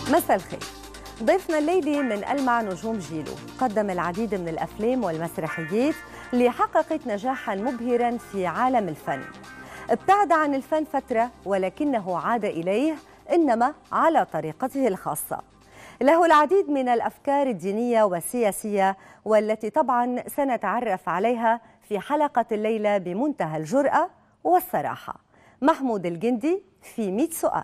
مساء الخير ضيفنا الليلة من ألمع نجوم جيله قدم العديد من الأفلام والمسرحيات اللي حققت نجاحا مبهرا في عالم الفن ابتعد عن الفن فترة ولكنه عاد إليه إنما على طريقته الخاصة له العديد من الأفكار الدينية والسياسية والتي طبعا سنتعرف عليها في حلقة الليلة بمنتهى الجرأة والصراحة محمود الجندي في 100 سؤال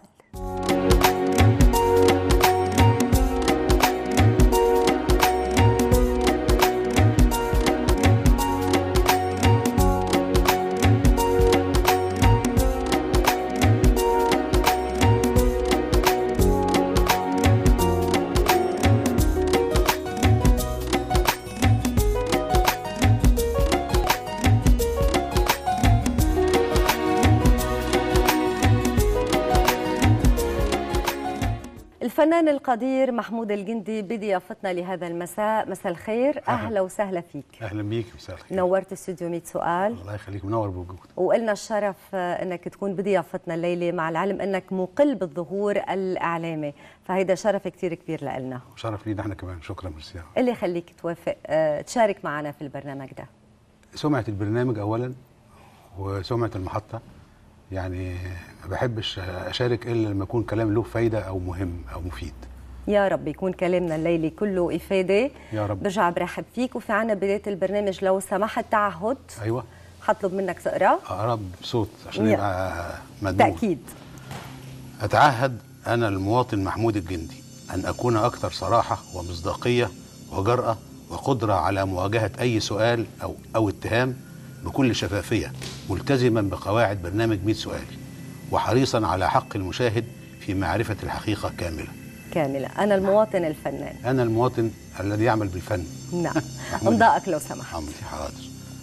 الفنان القدير محمود الجندي بضيافتنا لهذا المساء مساء الخير اهلا وسهلا فيك اهلا بيك مساء الخير نورت استوديو 100 سؤال الله يخليك منور بوجودك وقلنا الشرف انك تكون بضيافتنا الليله مع العلم انك مقل بالظهور الاعلامي فهيدا شرف كثير كبير لنا شرف لينا احنا كمان شكرا ميرسي اللي يخليك توافق آه، تشارك معنا في البرنامج ده سمعه البرنامج اولا وسمعه المحطه يعني ما بحبش اشارك الا لما يكون كلام له فايده او مهم او مفيد يا رب يكون كلامنا الليلي كله افاده يا رب برجع برحب فيك وفي عنا بدايه البرنامج لو سمحت تعهد ايوه حطلب منك تقرا اقرا بصوت عشان يا. يبقى مدموج تاكيد اتعهد انا المواطن محمود الجندي ان اكون اكثر صراحه ومصداقيه وجراه وقدره على مواجهه اي سؤال او او اتهام بكل شفافيه ملتزما بقواعد برنامج 100 سؤال وحريصا على حق المشاهد في معرفه الحقيقه كامله كامله انا المواطن الفنان انا المواطن الذي يعمل بالفن نعم محمود. امضائك لو سمحت عمري حاضر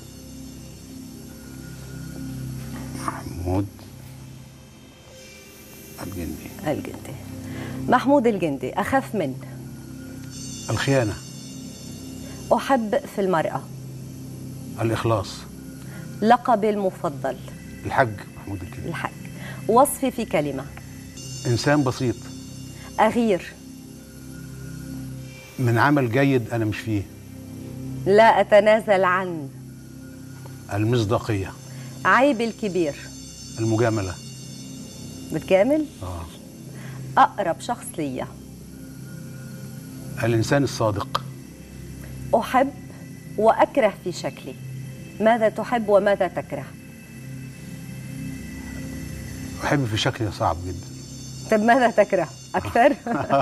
محمود الجندي الجندي محمود الجندي اخف من الخيانه احب في المراه الاخلاص لقبي المفضل الحج محمود الجندي الحق وصفي في كلمه انسان بسيط اغير من عمل جيد انا مش فيه لا اتنازل عن المصداقيه عيبي الكبير المجامله بتكامل آه. اقرب شخص ليا الانسان الصادق احب واكره في شكلي ماذا تحب وماذا تكره احب في شكلي صعب جدا طب ماذا تكره اكثر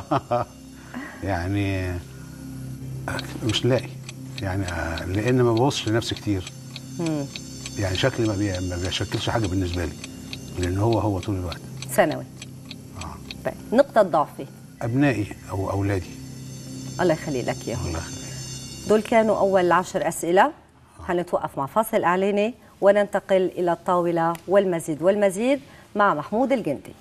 يعني مش لاقي يعني آه، لان ما ببصش لنفسي كتير مم. يعني شكلي ما, بي... ما بيشكلش حاجه بالنسبه لي لان هو هو طول الوقت ثانوي آه. طيب نقطه ضعفي ابنائي او اولادي الله يخلي لك اياهم الله يخليك دول كانوا أول عشر أسئلة حنتوقف مع فاصل إعلاني وننتقل إلى الطاولة والمزيد والمزيد مع محمود الجندي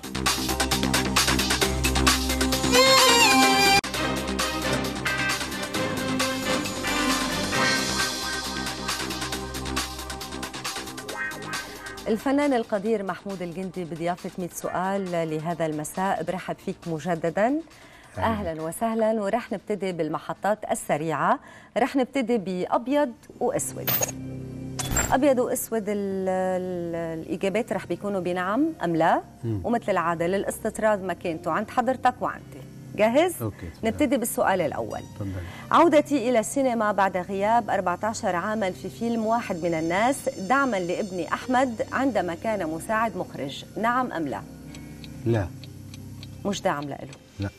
الفنان القدير محمود الجندي بضيافة 100 سؤال لهذا المساء برحب فيك مجددا اهلا وسهلا ورح نبتدي بالمحطات السريعه رح نبتدي بابيض واسود ابيض واسود ال ال الاجابات رح بيكونوا بنعم ام لا ومثل العاده للاستطراد مكانته عند حضرتك وعندي جاهز أوكي، تمام. نبتدي بالسؤال الاول اتفضل عودتي إلى السينما بعد غياب 14 عاما في فيلم واحد من الناس دعما لابني أحمد عندما كان مساعد مخرج نعم أم لا لا مش دعم له لا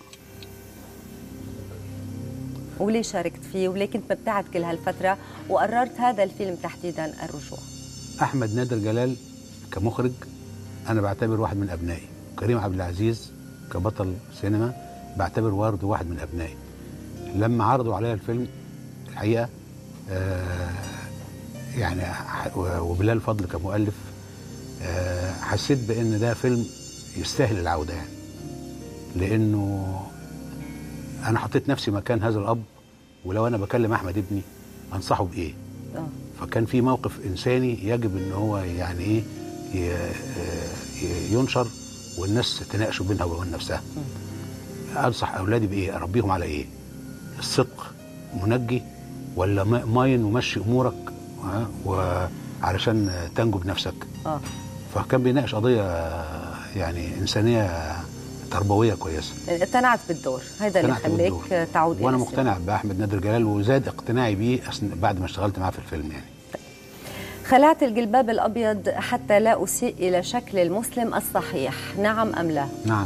وليه شاركت فيه وليه كنت مبتعد كل هالفترة وقررت هذا الفيلم تحديدا الرجوع احمد نادر جلال كمخرج انا بعتبر واحد من ابنائي كريم عبد العزيز كبطل سينما بعتبر برضه واحد من ابنائي لما عرضوا عليا الفيلم الحقيقه آه يعني ح- وبلال فضل كمؤلف آه حسيت بان ده فيلم يستاهل العوده يعني لانه انا حطيت نفسي مكان هذا الاب ولو انا بكلم احمد ابني انصحه بايه آه. فكان في موقف انساني يجب ان هو يعني ايه ي- ي- ينشر والناس تناقشوا بينها وبين نفسها انصح اولادي بايه اربيهم على ايه الصدق منجي ولا ما- ماين ومشي امورك ها، وعلشان تنجو بنفسك اه فكان بيناقش قضيه آه، يعني انسانيه تربويه كويسه يعني اقتنعت بالدور هذا اللي اقتنعت بالدور. خليك تعود وانا إلى السينما. مقتنع باحمد نادر جلال وزاد اقتناعي بيه أثناء- بعد ما اشتغلت معاه في الفيلم يعني خلعت الجلباب الأبيض حتى لا أسيء إلى شكل المسلم الصحيح نعم أم لا نعم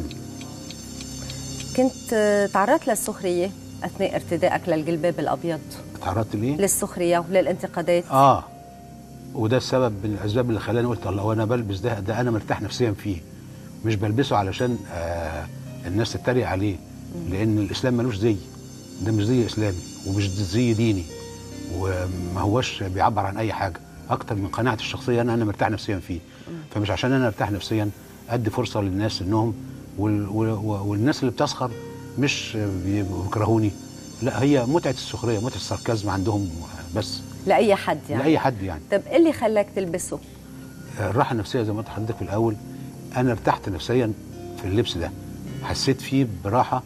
كنت آه، تعرضت للسخرية أثناء ارتدائك للجلباب الأبيض تعرضت ليه للسخرية وللانتقادات اه وده السبب من الاسباب اللي خلاني قلت الله وانا بلبس ده ده انا مرتاح نفسيا فيه مش بلبسه علشان آه الناس تتريق عليه لان الاسلام ملوش زي ده مش زي اسلامي ومش زي ديني وما هوش بيعبر عن اي حاجه اكتر من قناعتي الشخصيه انا انا مرتاح نفسيا فيه فمش عشان انا مرتاح نفسيا ادي فرصه للناس انهم وال وال والناس اللي بتسخر مش بيبقوا بيكرهوني لا هي متعه السخريه متعه الساركازم عندهم بس لأي حد يعني لاي حد يعني طب إيه اللي خلاك تلبسه الراحه النفسيه زي ما قلت لحضرتك في الاول انا ارتحت نفسيا في اللبس ده حسيت فيه براحه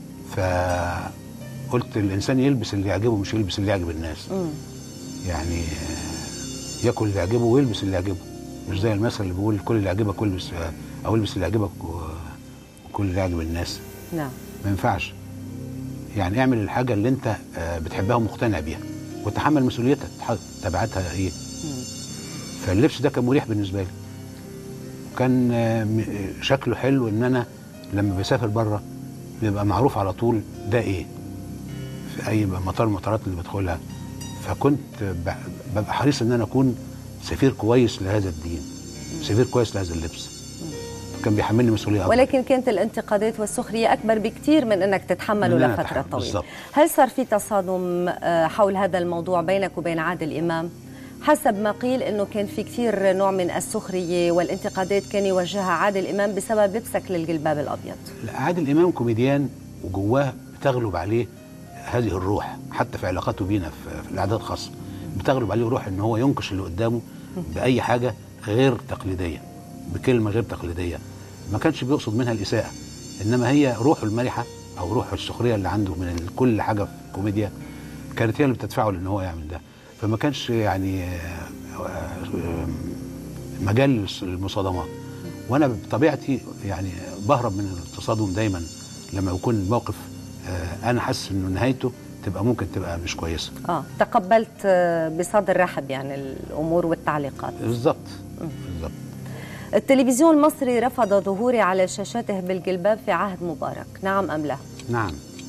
فقلت الانسان يلبس اللي يعجبه مش يلبس اللي يعجب الناس مم. يعني آه، ياكل اللي يعجبه ويلبس اللي يعجبه مش زي المثل اللي بيقول كل اللي يعجبك والبس آه، او البس اللي يعجبك و- وكل اللي يعجب الناس نعم ما ينفعش يعني اعمل الحاجه اللي انت آه، بتحبها ومقتنع بيها وتحمل مسؤوليتها تح- تبعاتها ايه مم. فاللبس ده كان مريح بالنسبه لي كان آه، م- آه، شكله حلو ان انا لما بسافر بره بيبقى معروف على طول ده ايه في اي مطار من المطارات اللي بدخلها فكنت ب- ببقى حريص ان انا اكون سفير كويس لهذا الدين سفير كويس لهذا اللبس كان بيحملني مسؤوليه أكبر. ولكن كانت الانتقادات والسخرية أكبر بكثير من أنك تتحمله من أنا لفترة أتحمل، طويلة بالضبط. هل صار في تصادم آه، حول هذا الموضوع بينك وبين عادل إمام؟ حسب ما قيل أنه كان في كثير نوع من السخرية والانتقادات كان يوجهها عادل إمام بسبب لبسك للجلباب الأبيض لا، عادل امام كوميديان وجواه بتغلب عليه هذه الروح حتى في علاقاته بينا في, في الاعداد الخاصه بتغلب عليه روح ان هو ينقش اللي قدامه باي حاجه غير تقليديه بكلمه غير تقليديه ما كانش بيقصد منها الاساءه انما هي روحه المرحه او روحه السخريه اللي عنده من ال- كل حاجه في الكوميديا كانت هي اللي بتدفعه لان هو يعمل ده فما كانش يعني آه، آه، مجال للمصادمات وانا بطبيعتي يعني بهرب من التصادم دايما لما يكون الموقف آه، انا حاسس انه نهايته تبقى ممكن تبقى مش كويسه آه تقبلت آه، بصدر رحب يعني الأمور والتعليقات بالظبط بالظبط التلفزيون المصري رفض ظهوري على شاشاته بالجلباب في عهد مبارك نعم أم لا؟ نعم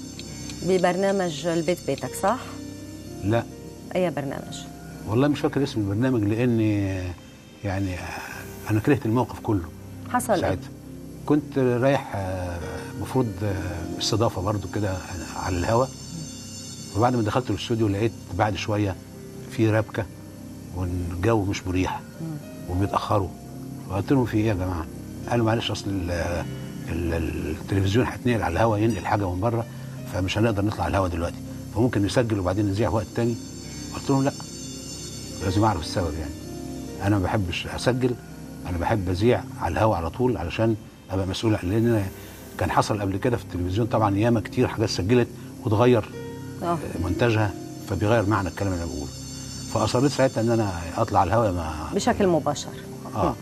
ببرنامج البيت بيتك صح؟ لا أي برنامج؟ والله مش فاكر اسم البرنامج لاني يعني انا كرهت الموقف كله حصل إيه؟ ساعتها كنت رايح آه، المفروض آه، استضافه برضو كده على الهوا وبعد ما دخلت الاستوديو لقيت بعد شويه في ربكه والجو مش مريح وبيتاخروا فقلت لهم في ايه يا جماعه؟ قالوا معلش اصل ال- ال- التلفزيون هيتنقل على الهوا ينقل حاجه من بره فمش هنقدر نطلع على الهوا دلوقتي فممكن نسجل وبعدين نذيع في وقت تاني قلت لهم لا لازم اعرف السبب يعني انا ما بحبش اسجل انا بحب اذيع على الهوا على طول علشان ابقى مسؤول لان أنا- كان حصل قبل كده في التلفزيون طبعا ياما كتير حاجات سجلت وتغير آه. منتجها فبيغير معنى الكلام اللي انا بقوله فاصريت ساعتها ان انا اطلع على الهوا ما بشكل مباشر اه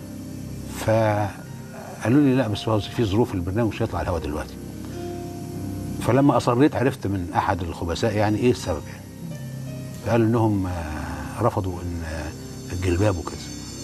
فقالوا لي لا بس هو في ظروف البرنامج مش هيطلع على الهوا دلوقتي فلما اصريت عرفت من احد الخبثاء يعني ايه السبب يعني فقالوا انهم آه، رفضوا ان آه، الجلباب وكده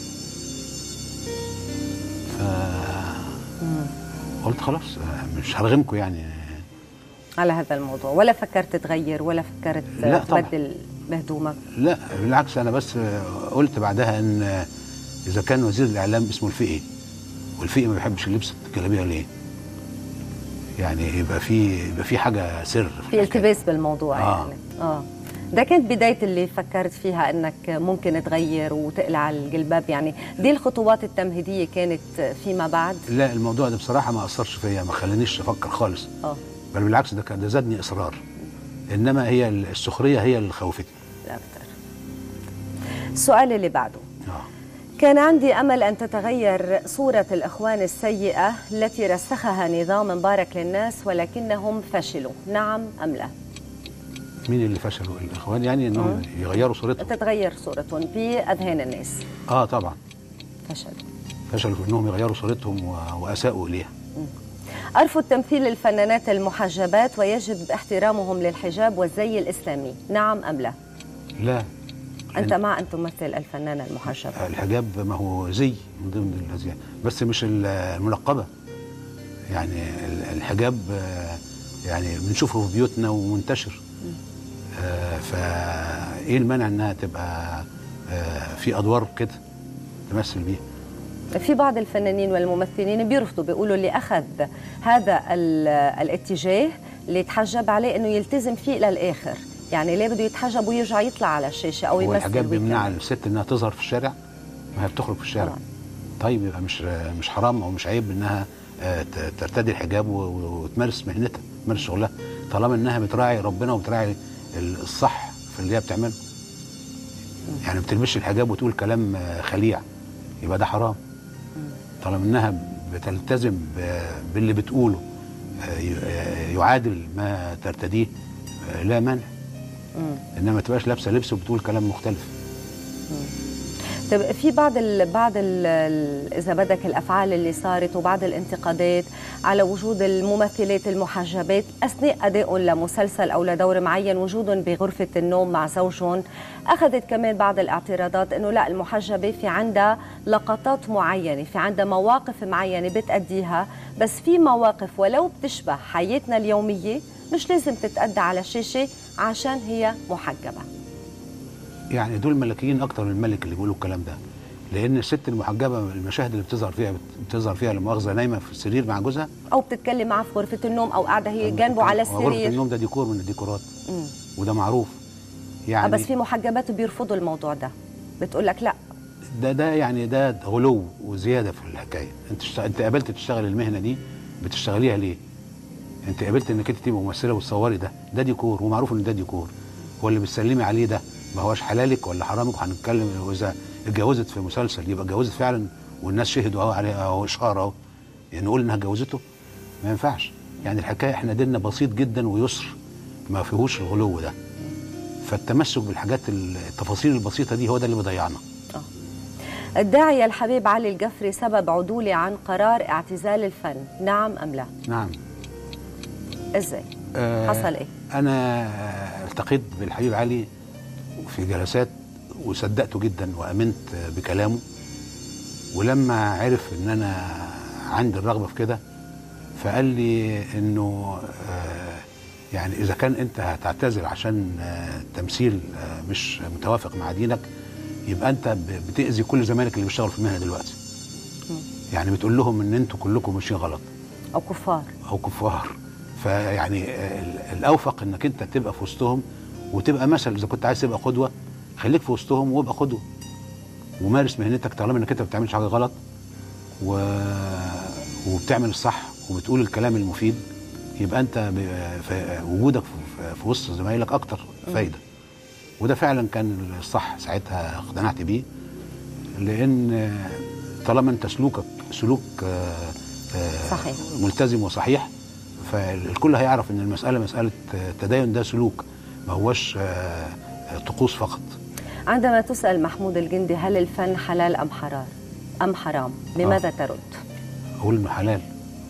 فقلت خلاص آه، مش هرغمكم يعني على هذا الموضوع ولا فكرت تغير ولا فكرت لا طبعا. تبدل بهدومك لا بالعكس انا بس آه، قلت بعدها ان آه، اذا كان وزير الاعلام اسمه الفقي والفقي ما بيحبش اللبس الجلابيه ليه؟ يعني يبقى في يبقى في حاجه سر في الحكاية. التباس بالموضوع آه. يعني اه ده كانت بداية اللي فكرت فيها انك ممكن تغير وتقلع الجلباب يعني دي الخطوات التمهيدية كانت فيما بعد لا الموضوع ده بصراحه ما اثرش فيا ما خلانيش افكر خالص اه بل بالعكس ده كان ده زادني اصرار انما هي السخريه هي اللي خوفتني لا اكثر السؤال اللي بعده اه كان عندي امل ان تتغير صوره الاخوان السيئه التي رسخها نظام مبارك للناس ولكنهم فشلوا نعم ام لا مين اللي فشلوا الاخوان يعني انهم يغيروا صورتهم تتغير صورتهم في اذهان الناس اه طبعا فشلوا فشلوا في انهم يغيروا صورتهم و- واساءوا اليها ارفض تمثيل الفنانات المحجبات ويجب احترامهم للحجاب والزي الاسلامي نعم ام لا لا انت مع ان تمثل الفنانه المحجبه الحجاب ما هو زي من ضمن الازياء بس مش المنقبه يعني ال- الحجاب آه، يعني بنشوفه في بيوتنا ومنتشر آه، فايه المانع انها تبقى آه، في ادوار كده تمثل بيها في بعض الفنانين والممثلين بيرفضوا بيقولوا اللي اخذ هذا ال- الاتجاه اللي يتحجب عليه انه يلتزم فيه الى الاخر يعني ليه بده يتحجب ويرجع يطلع على الشاشه او هو يمثل الحجاب بيمنع ويكمل؟ الست انها تظهر في الشارع ما هي بتخرج في الشارع طبعاً. طيب يبقى مش مش حرام او مش عيب انها آه، ت- ترتدي الحجاب و- وتمارس مهنتها تمارس شغلها طالما انها بتراعي ربنا وبتراعي ال- الصح في اللي هي بتعمله يعني ما بتلبسش الحجاب وتقول كلام آه، خليع يبقى ده حرام طالما انها بتلتزم ب- باللي بتقوله آه، ي- آه، يعادل ما ترتديه آه، لا مانع انما ما تبقاش لابسه لبس وبتقول كلام مختلف طيب في بعض ال بعض ال اذا بدك الافعال اللي صارت وبعض الانتقادات على وجود الممثلات المحجبات اثناء ادائهم لمسلسل او لدور معين وجودهم بغرفه النوم مع زوجهم اخذت كمان بعض الاعتراضات انه لا المحجبه في عندها لقطات معينه في عندها مواقف معينه بتأديها بس في مواقف ولو بتشبه حياتنا اليوميه مش لازم تتأدى على الشاشه عشان هي محجبه يعني دول ملكيين اكتر من الملك اللي بيقولوا الكلام ده لان الست المحجبه المشاهد اللي بتظهر فيها بتظهر فيها لمؤاخذه نايمه في السرير مع جوزها او بتتكلم معه في غرفه النوم او قاعده هي جنبه على غرفه السرير النوم ده ديكور من الديكورات مم. وده معروف آه يعني بس في محجبات بيرفضوا الموضوع ده بتقول لك لا ده ده يعني ده غلو وزياده في الحكايه انت شت... انت قابلت تشتغل المهنه دي بتشتغليها ليه؟ انت قابلت انك انت تبقى ممثله وتصوري ده ده ديكور ومعروف ان ده ديكور هو اللي بتسلمي عليه ده ما هوش حلالك ولا حرامك وهنتكلم واذا اتجوزت في مسلسل يبقى اتجوزت فعلا والناس شهدوا اهو عليها اهو اشاره اهو يعني نقول انها اتجوزته ما ينفعش يعني الحكايه احنا ديننا بسيط جدا ويسر ما فيهوش الغلو ده فالتمسك بالحاجات التفاصيل البسيطه دي هو ده اللي بيضيعنا الداعية الحبيب علي القفري سبب عدولي عن قرار اعتزال الفن نعم أم لا نعم ازاي آه، حصل ايه انا التقيت بالحبيب علي في جلسات وصدقته جدا وامنت بكلامه ولما عرف ان انا عندي الرغبه في كده فقال لي انه آه، يعني اذا كان انت هتعتذر عشان آه، تمثيل آه، مش متوافق مع دينك يبقى انت ب- بتاذي كل زمايلك اللي بيشتغلوا في المهنه دلوقتي يعني بتقول لهم ان انتوا كلكم ماشيين غلط أو كفار او كفار فيعني ال- الاوفق انك انت تبقى في وسطهم وتبقى مثل اذا كنت عايز تبقى قدوه خليك في وسطهم وابقى قدوه ومارس مهنتك طالما انك انت ما بتعملش حاجه غلط و... وبتعمل الصح وبتقول الكلام المفيد يبقى انت ب... في وجودك في... في وسط زمايلك اكتر فايده وده فعلا كان الصح ساعتها اقتنعت بيه لان طالما انت سلوكك سلوك آه، آه، صحيح. ملتزم وصحيح فالكل هيعرف ان المساله مساله آه، تدين ده سلوك ما هوش آه، آه، طقوس فقط عندما تسأل محمود الجندي هل الفن حلال أم حرام أم حرام بماذا ترد اقول انه حلال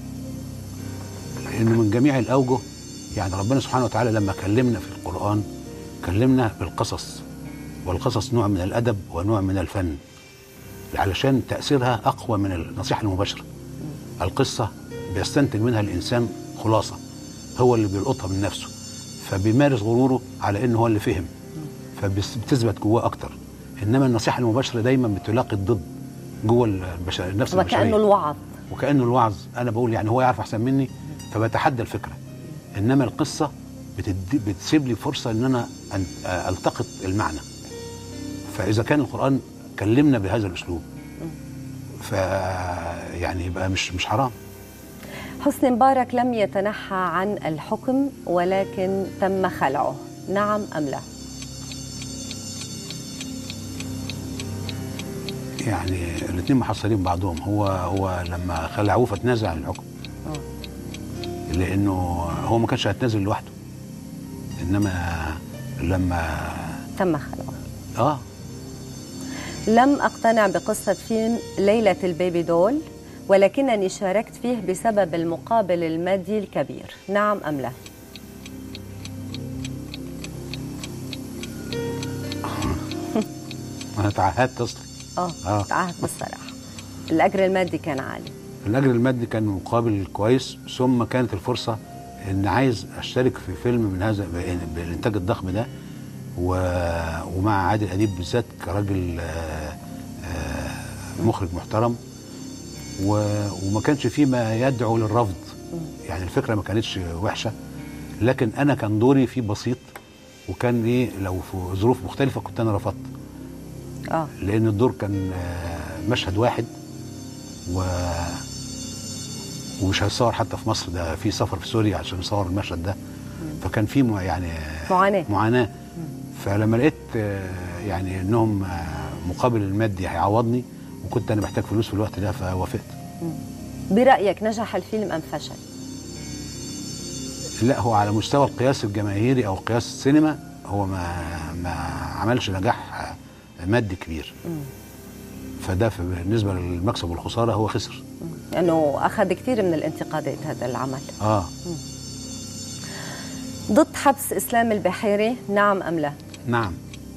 لانه من جميع الاوجه يعني ربنا سبحانه وتعالى لما كلمنا في القران كلمنا بالقصص والقصص نوع من الادب ونوع من الفن علشان تاثيرها اقوى من النصيحه المباشره القصه بيستنتج منها الانسان خلاصه هو اللي بيلقطها من نفسه فبيمارس غروره على انه هو اللي فهم فبتثبت جواه اكتر انما النصيحه المباشره دايما بتلاقي الضد جوه البشر النفس وكأنه البشريه الوعظ وكانه الوعظ انا بقول يعني هو يعرف احسن مني فبتحدى الفكره انما القصه بتدي بتسيب لي فرصه ان انا أن- التقط المعنى فاذا كان القران كلمنا بهذا الاسلوب ف يعني يبقى مش مش حرام حسني مبارك لم يتنحى عن الحكم ولكن تم خلعه نعم أم لا يعني الاثنين محصلين بعضهم هو هو لما خلعوه فتنازل عن الحكم آه. لانه هو ما كانش هيتنازل لوحده انما لما تم خلعه اه لم أقتنع بقصة فيلم ليلة البيبي دول ولكنني شاركت فيه بسبب المقابل المادي الكبير نعم أم لا انا تعهدت اصلا آه, آه. تعهد بالصراحة الأجر المادي كان عالي الاجر المادي كان مقابل كويس ثم كانت الفرصه ان عايز اشترك في فيلم من هذا بالانتاج الضخم ده و... ومع عادل اديب بالذات كراجل آه، آه، مخرج محترم و... وما كانش فيه ما يدعو للرفض يعني الفكره ما كانتش وحشه لكن انا كان دوري فيه بسيط وكان ايه لو في ظروف مختلفه كنت انا رفضت آه لان الدور كان آه، مشهد واحد و ومش هيصور حتى في مصر ده في سفر في سوريا عشان يصور المشهد ده فكان في م- يعني معاناة معاناه فلما لقيت آه، يعني انهم آه، مقابل المادي هيعوضني وكنت انا محتاج فلوس في الوقت ده فوافقت برأيك نجح الفيلم أم فشل لا هو على مستوى القياس الجماهيري او قياس السينما هو ما ما عملش نجاح آه، مادي كبير فده في- بالنسبه للمكسب والخساره هو خسر لأنه أخذ كثير من الانتقادات هذا العمل اه ضد حبس إسلام البحيري نعم أم لا نعم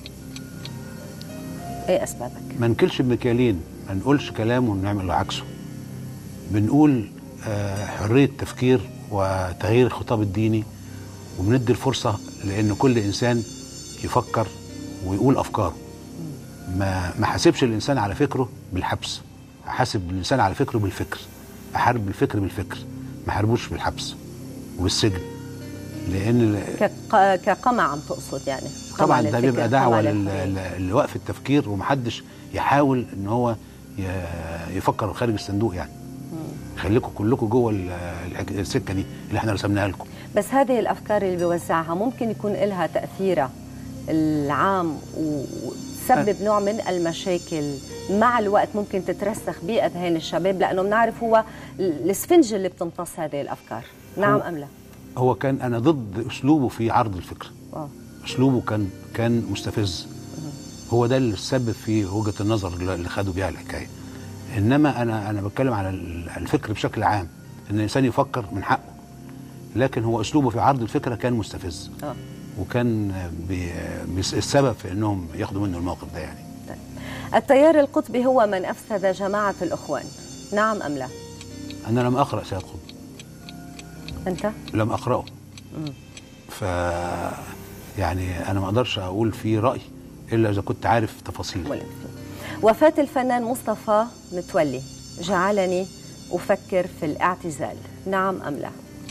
إيه أسبابك ما نكلش بمكيالين ما نقولش كلام ونعمل عكسه بنقول آه، حرية تفكير وتغيير الخطاب الديني وبندي الفرصة لأن كل إنسان يفكر ويقول أفكاره ما ما حاسبش الإنسان على فكره بالحبس أحاسب الإنسان على فكره بالفكر أحارب الفكر بالفكر ما حاربوش بالحبس وبالسجن لأن ال- كق- كقمع عم تقصد يعني قمع طبعا ده للفكر، بيبقى قمع دعوه للحرية. لل- لل- لوقف التفكير ومحدش يحاول ان هو ي- يفكر خارج الصندوق يعني خليكم كلكم جوه ال- الحك- السكه دي اللي احنا رسمناها لكم بس هذه الافكار اللي بيوزعها ممكن يكون لها تاثيرها العام وتسبب نوع من المشاكل مع الوقت ممكن تترسخ باذهان الشباب لانه بنعرف هو الاسفنج اللي بتمتص هذه الافكار نعم هو- ام لا هو كان انا ضد اسلوبه في عرض الفكره آه. اسلوبه كان كان مستفز هو ده اللي سبب في وجهه النظر اللي اللي خدوا بيها الحكايه انما انا انا بتكلم على ال- الفكر بشكل عام ان الانسان يفكر من حقه لكن هو اسلوبه في عرض الفكره كان مستفز آه. وكان بي بيس- السبب في انهم ياخدوا منه الموقف ده يعني التيار القطبي هو من افسد جماعه الاخوان نعم ام لا انا لم اقرا سيد قطب انت لم اقراه ف يعني انا ما اقدرش اقول فيه راي الا اذا كنت عارف تفاصيل ولا في. وفاة الفنان مصطفى متولي جعلني أفكر في الاعتزال نعم أم لا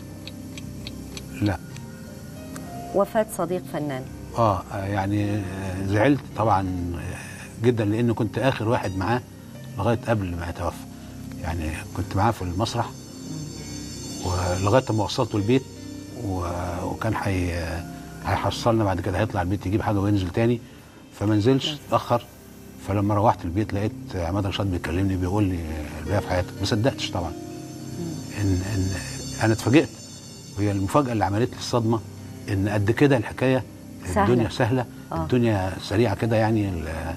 لا وفاة صديق فنان اه يعني آه، زعلت طبعا آه، جدا لانه كنت اخر واحد معاه لغايه قبل ما يتوفى يعني كنت معاه في المسرح ولغايه ما وصلته البيت و- وكان حي هيحصلنا بعد كده هيطلع البيت يجيب حاجه وينزل تاني فما نزلش اتاخر فلما روحت البيت لقيت عماد رشاد بيكلمني بيقول لي البيئه في حياتك ما صدقتش طبعا ان ان انا اتفاجئت وهي المفاجاه اللي عملت لي الصدمه ان قد كده الحكايه سهلة. الدنيا سهله آه. آه. الدنيا سريعه كده يعني ال-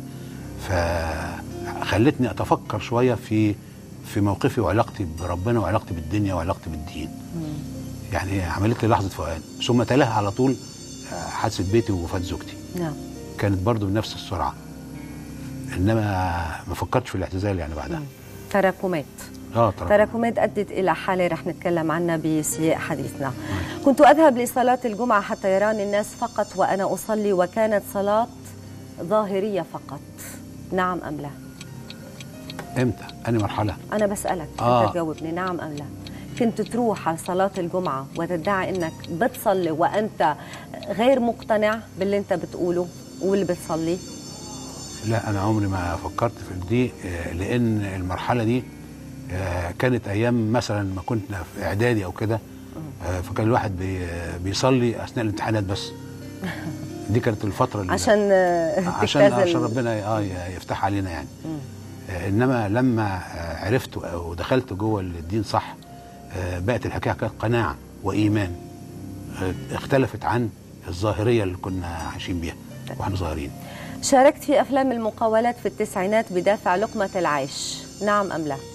فخلتني اتفكر شويه في في موقفي وعلاقتي بربنا وعلاقتي بالدنيا وعلاقتي بالدين يعني عملت لي لحظه فؤاد ثم تلاها على طول آه، حادثه بيتي ووفاه زوجتي نعم كانت برضو بنفس السرعه انما ما فكرتش في الاعتزال يعني بعدها تراكمات اه ترى تراكمات أدت إلى حالة رح نتكلم عنها بسياق حديثنا كنت أذهب لصلاة الجمعة حتى يراني الناس فقط وأنا أصلي وكانت صلاة ظاهرية فقط نعم أم لا امتى اني مرحله أنا بسألك آه. أنت تجاوبني نعم أم لا كنت تروح على صلاة الجمعة وتدعي أنك بتصلي وأنت غير مقتنع باللي أنت بتقوله واللي بتصلي لا انا عمري ما فكرت في دي آه، لان المرحله دي آه، كانت ايام مثلا ما كنا في اعدادي او كده آه، فكان الواحد بي بيصلي اثناء الامتحانات بس دي كانت الفتره اللي عشان آه، عشان تجتاز عشان ال- ربنا اه ي- يفتح علينا يعني آه، انما لما آه، عرفت او دخلت جوه الدين صح آه، بقت الحكايه كانت قناعه وايمان آه، اختلفت عن الظاهريه اللي كنا عايشين بيها واحنا صغيرين شاركت في أفلام المقاولات في التسعينات بدافع لقمة العيش نعم أم لا؟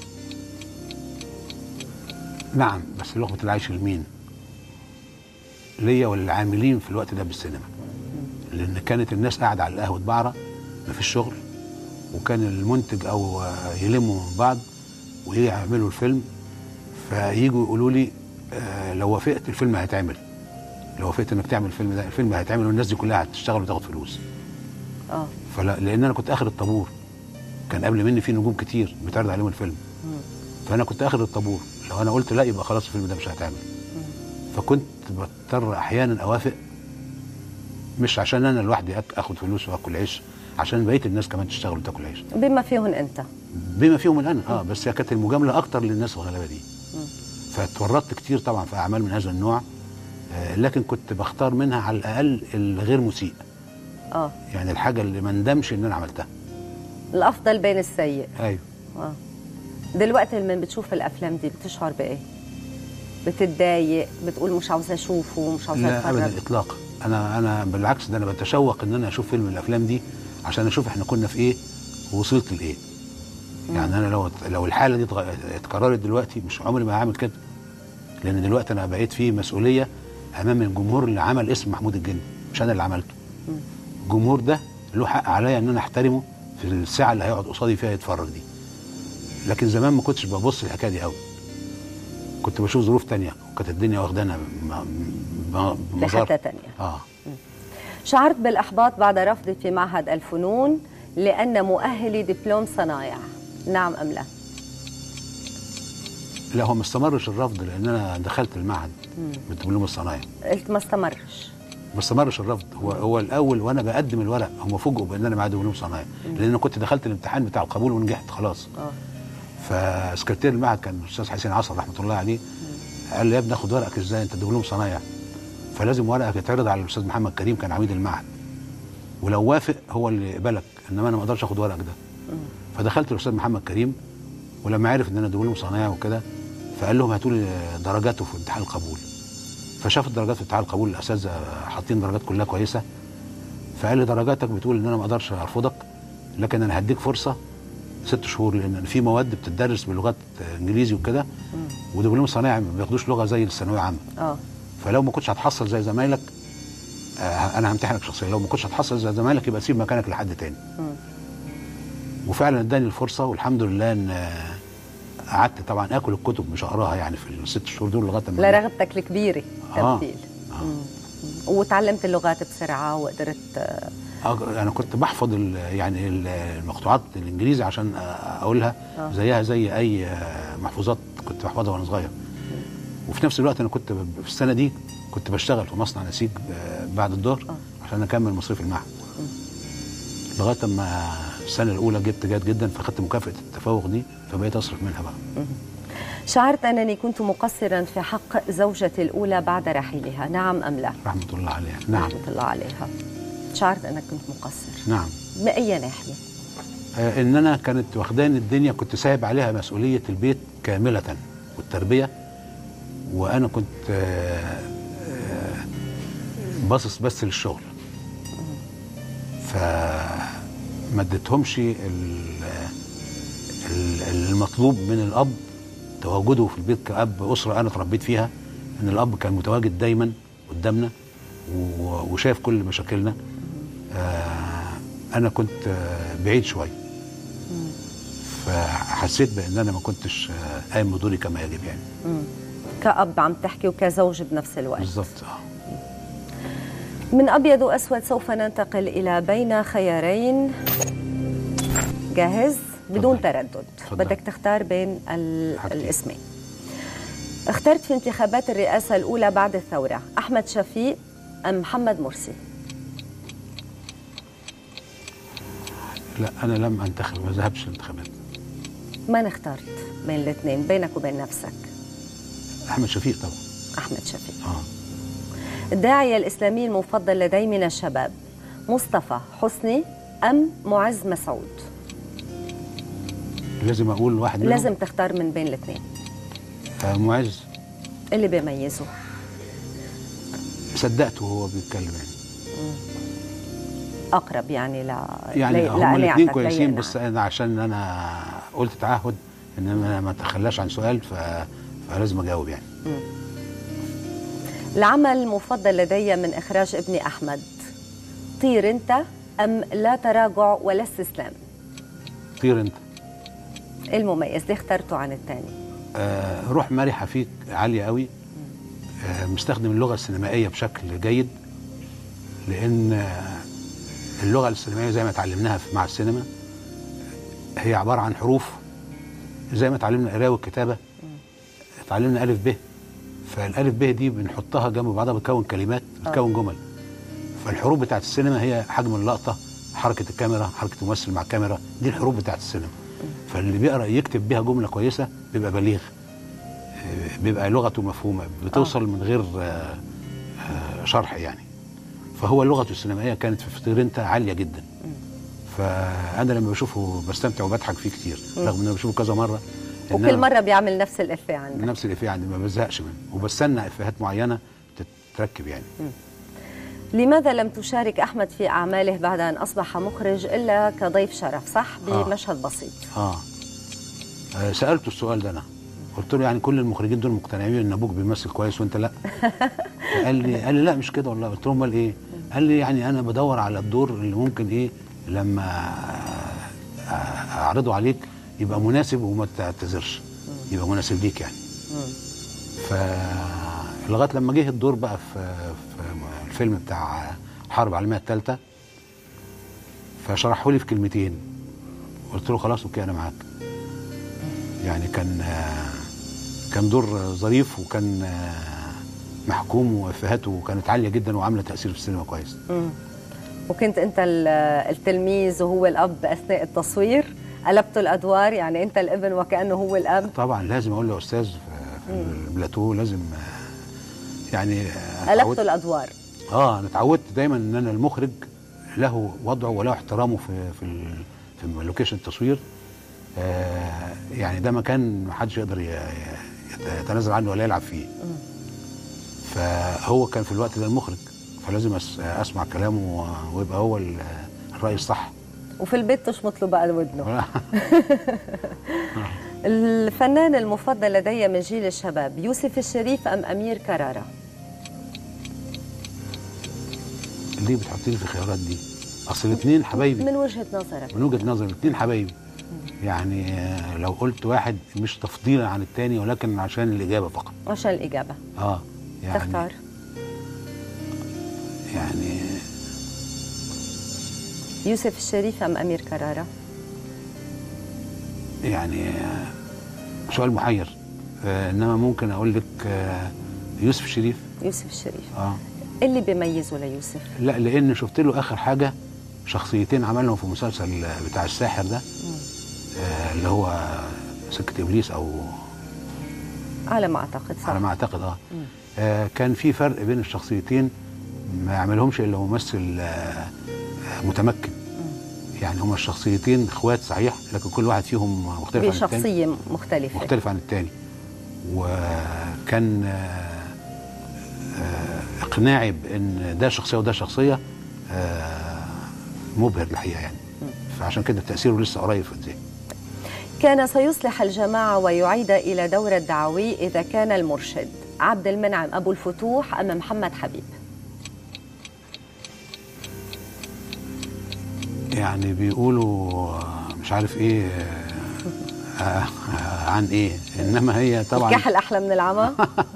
نعم بس لقمه العيش لمين؟ ليا وللعاملين في الوقت ده بالسينما لان كانت الناس قاعده على القهوه بعرة ما فيش شغل وكان المنتج او آه، يلموا من بعض ويعملوا الفيلم فييجوا يقولوا لي آه، لو وافقت الفيلم هيتعمل لو وافقت انك تعمل الفيلم ده الفيلم هيتعمل والناس دي كلها هتشتغل وتاخد فلوس آه فلا لان انا كنت اخر الطابور كان قبل مني في نجوم كتير بيتعرض عليهم الفيلم فانا كنت اخر الطابور لو انا قلت لا يبقى خلاص الفيلم ده مش هيتعمل فكنت بضطر احيانا اوافق مش عشان انا لوحدي أك- اخد فلوس واكل عيش عشان بقيه الناس كمان تشتغل وتاكل عيش بما فيهن أنت بما فيهم الان اه بس هي كانت المجامله اكتر للناس الغلابه دي فاتورطت كتير طبعا في اعمال من هذا النوع آه لكن كنت بختار منها على الاقل الغير مسيء آه يعني الحاجه اللي ما ندمش ان انا عملتها الأفضل بين السيء ايوه آه. دلوقتي لما بتشوف الأفلام دي بتشعر بإيه؟ بتتضايق بتقول مش عاوزة أشوفه مش عاوزة لا ابدا أتفرج اطلاقا انا انا بالعكس ده انا بتشوق ان انا اشوف فيلم من الافلام دي عشان اشوف احنا كنا في ايه ووصلت لايه يعني انا لو لو الحاله دي اتغ- اتكررت دلوقتي مش عمري ما هعمل كده لان دلوقتي انا بقيت في مسؤوليه امام الجمهور اللي عمل اسم محمود الجندي مش انا اللي عملته الجمهور ده له حق عليا ان انا احترمه في الساعه اللي هيقعد قصادي فيها يتفرج دي لكن زمان ما كنتش ببص الحكايه دي قوي كنت بشوف ظروف تانية وكانت الدنيا واخدانا م- م- بمظار لحتة تانية اه شعرت بالإحباط بعد رفضي في معهد الفنون لأن مؤهلي دبلوم صنايع نعم أم لا؟ لا هو ما استمرش الرفض لان انا دخلت المعهد بالدبلوم الصناعي قلت ما استمرش ما استمرش الرفض هو هو الاول وانا بقدم الورق هم فوجئوا بان انا معايا دبلوم صناعي لان انا كنت دخلت الامتحان بتاع القبول ونجحت خلاص آه. فسكرتير المعهد كان الاستاذ حسين عصر رحمه الله عليه قال لي يا ابني اخد ورقك ازاي انت دبلوم صنايع فلازم ورقك يتعرض على الاستاذ محمد كريم كان عميد المعهد ولو وافق هو اللي يقبلك انما انا ما اقدرش اخد ورقك ده فدخلت الاستاذ محمد كريم ولما عرف ان انا دبلوم صنايع وكده فقال لهم هاتوا لي درجاته في امتحان القبول فشاف الدرجات في امتحان القبول الاساتذه حاطين درجات كلها كويسه فقال لي درجاتك بتقول ان انا ما اقدرش ارفضك لكن انا هديك فرصه ست شهور لان في مواد بتدرس بلغات انجليزي وكده ودبلوم صنايع ما بياخدوش لغه زي الثانويه عامه آه فلو ما كنتش هتحصل زي زمايلك آه، انا همتحنك شخصيا لو ما كنتش هتحصل زي زمايلك يبقى سيب مكانك لحد تاني وفعلا اداني الفرصه والحمد لله ان آه، قعدت طبعا اكل الكتب مش اقراها يعني في الست شهور دول لغايه ما لرغبتك الكبيرة آه. تمثيل مم. وتعلمت اللغات بسرعة وقدرت آه، أج- انا كنت بحفظ ال- يعني ال- المقطوعات الانجليزي عشان أ- اقولها آه. زيها زي اي آه، محفوظات كنت بحفظها وانا صغير وفي نفس الوقت انا كنت ب- في السنه دي كنت بشتغل في مصنع نسيج آه، بعد الظهر عشان اكمل مصاريف المعهد لغايه اما السنه الاولى جبت جيد جدا فاخدت مكافاه التفوق دي فبقيت اصرف منها بقى شعرت أنني كنت مقصرا في حق زوجتي الأولى بعد رحيلها نعم أم لا؟ رحمه الله عليها نعم رحمة الله عليها شعرت أنك كنت مقصر نعم بأي ناحية؟ آه، ان انا كانت واخداني الدنيا كنت سايب عليها مسؤوليه البيت كامله والتربيه وانا كنت آه، آه، باصص بس للشغل فما اديتهمش ال- ال- المطلوب من الاب تواجده في البيت كاب اسره انا اتربيت فيها ان الاب كان متواجد دايما قدامنا و- وشايف كل مشاكلنا آه، انا كنت آه، بعيد شويه فحسيت بان انا ما كنتش آه، قايم بدوري كما يجب يعني مم. كأب عم تحكي وكزوج بنفس الوقت بالظبط اه من أبيض وأسود سوف ننتقل إلى بين خيارين جاهز بدون تفضل. تردد تفضل. بدك تختار بين ال- حاجتين. الاسمين اخترت في انتخابات الرئاسة الأولى بعد الثورة أحمد شفيق أم محمد مرسي لا انا لم انتخب ما ذهبش الانتخابات من اخترت بين الاثنين بينك وبين نفسك احمد شفيق طبعا أحمد شفيق اه الداعية الإسلامي المفضل لدي من الشباب مصطفى حسني أم معز مسعود لازم اقول واحد منهم لازم تختار من بين الاثنين آه، معز اللي بيميزه صدقته وهو بيتكلم يعني اقرب يعني ل يعني ل- هم الاثنين لقناعتك، كويسين ليقنعك. بس انا عشان انا قلت تعهد ان انا ما اتخلاش عن سؤال ف... فلازم اجاوب يعني العمل المفضل لدي من إخراج ابني أحمد طير أنت أم لا تراجع ولا استسلام طير انت إيه المميز ليه اخترته عن الثاني آه روح مرحه فيك عاليه قوي آه مستخدم اللغه السينمائيه بشكل جيد لان آه اللغه السينمائيه زي ما اتعلمناها في- مع السينما هي عباره عن حروف زي ما اتعلمنا قراءه والكتابه اتعلمنا الف ب فالالف ب دي بنحطها جنب بعضها بتكون كلمات بتكون جمل فالحروف بتاعت السينما هي حجم اللقطه حركه الكاميرا حركه الممثل مع الكاميرا دي الحروف بتاعت السينما فاللي بيقرا يكتب بيها جمله كويسه بيبقى بليغ آه، بيبقى لغته مفهومه بتوصل من غير آه، آه، شرح يعني فهو لغته السينمائيه كانت في فطير انت عاليه جدا فانا لما بشوفه بستمتع وبضحك فيه كتير رغم ان انا بشوفه كذا مره وكل إنما- مرة بيعمل نفس الإفيه عندك نفس الافيه عندي ما بزهقش منه وبستنى افيهات معينه تتركب يعني لماذا لم تشارك أحمد في أعماله بعد أن أصبح مخرج إلا كضيف شرف صح آه. بمشهد بسيط آه. اه سالته السؤال ده انا قلت له يعني كل المخرجين دول مقتنعين ان ابوك بيمثل كويس وانت لا قال لي قال لي لا مش كده والله قلت له امال ايه قال لي يعني انا بدور على الدور اللي ممكن ايه لما آه، اعرضه عليك يبقى مناسب وما تعتذرش يبقى مناسب ليك يعني ف لغايه لما جه الدور بقى في في الفيلم بتاع حرب العالميه الثالثه فشرحه لي في كلمتين قلت له خلاص اوكي انا معاك يعني كان آه، كان دور ظريف وكان آه، محكوم وافهاته كانت عاليه جدا وعامله تاثير في السينما كويس مم. وكنت أنت ال- التلميذ وهو الأب أثناء التصوير قلبتوا الأدوار يعني أنت الابن وكأنه هو الأب طبعا لازم اقول له استاذ في- في البلاتو لازم آه، يعني آه، قلبتوا اتعودت- الأدوار اه انا اتعودت دايما ان انا المخرج له وضعه وله احترامه في في ال- في لوكيشن التصوير آه يعني ده مكان ما حدش يقدر ي- ي- يتنازل عنه ولا يلعب فيه فهو كان في الوقت ده المخرج فلازم أس- اسمع كلامه و- ويبقى هو ال- الراي الصح وفي البيت تشمط له بقى ودنه الفنان المفضل لدي من جيل الشباب يوسف الشريف أم أمير كرارة ليه بتحطيني في الخيارات دي اصل الاثنين حبايبي من وجهة نظرك من وجهه نظري الاثنين حبايبي يعني آه، لو قلت واحد مش تفضيلا عن الثاني ولكن عشان الاجابه فقط عشان الإجابة اه يعني تختار يعني يوسف الشريف أم أمير كرارة يعني آه، سؤال محير آه انما ممكن اقول لك آه يوسف شريف يوسف الشريف اه إيه اللي بيميزه ليوسف لا لان شفت له اخر حاجه شخصيتين عملهم في مسلسل بتاع الساحر ده آه اللي هو سكه ابليس او على ما أعتقد صح على ما اعتقد اه, آه كان في فرق بين الشخصيتين ما يعملهمش الا ممثل آه متمكن يعني هما الشخصيتين اخوات صحيح لكن كل واحد فيهم مختلف عن الثاني بشخصية مختلفة مختلف عن التاني وكان آه، آه، اقناعي بان ده شخصيه وده شخصيه آه، مبهر الحقيقه يعني فعشان كده تاثيره لسه قريب في الذهن كان سيصلح الجماعة ويعيد إلى دور الدعوي إذا كان المرشد عبد المنعم أبو الفتوح أم محمد حبيب يعني بيقولوا آه، مش عارف ايه آه، آه، عن ايه انما هي طبعا الكحل أحلى من العمى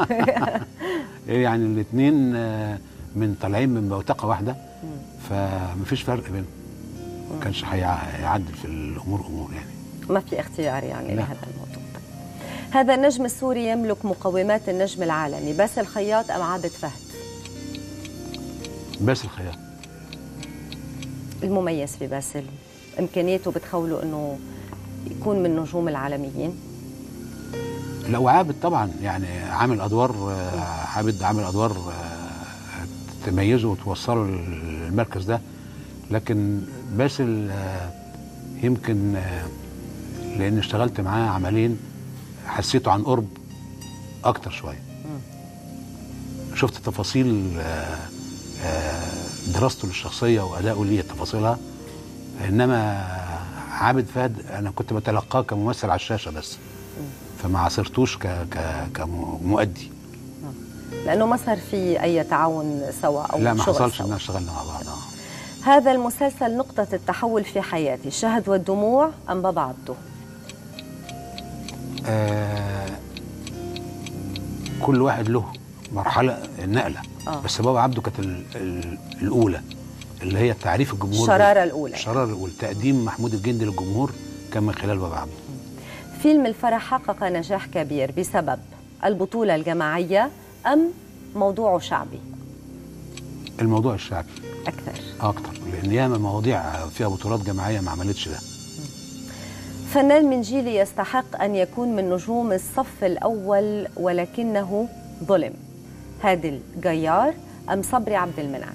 يعني الاثنين من طالعين من بوتقه واحده فمفيش فرق بينهم ما كانش هيعدل في الامور امور يعني ما في اختيار يعني لا. لهذا الموضوع هذا النجم السوري يملك مقومات النجم العالمي باسل الخياط أم عابد فهد بس الخيال المميز في باسل إمكانياته بتخوله أنه يكون من النجوم العالميين لا وعابد طبعا يعني عامل ادوار آه، عابد عامل ادوار آه، تميزه وتوصله للمركز ده لكن باسل آه، يمكن آه، لان اشتغلت معاه عملين حسيته عن قرب اكتر شويه شفت تفاصيل آه، آه، دراسته للشخصيه وادائه ليه تفاصيلها انما عابد فهد انا كنت بتلقاه كممثل على الشاشه بس فما عاصرتوش ك ك كمؤدي لانه ما صار في اي تعاون سوا او لا ما شغل حصلش سوا. ان اشتغلنا مع بعض آه. هذا المسلسل نقطة التحول في حياتي الشهد والدموع أم بابا عبده آه كل واحد له مرحله النقله آه. آه. بس بابا عبده كانت ال- ال- الاولى اللي هي تعريف الجمهور الشرارة الأولى الشراره الاولى تقديم محمود الجندي للجمهور كان من خلال بابا عبده فيلم الفرح حقق نجاح كبير بسبب البطولة الجماعية أم موضوعه شعبي الموضوع الشعبي أكثر اكتر لان ياما مواضيع فيها بطولات جماعيه ما عملتش ده فنان من جيلي يستحق أن يكون من نجوم الصف الأول ولكنه ظلم هادي الجيار أم صبري عبد المنعم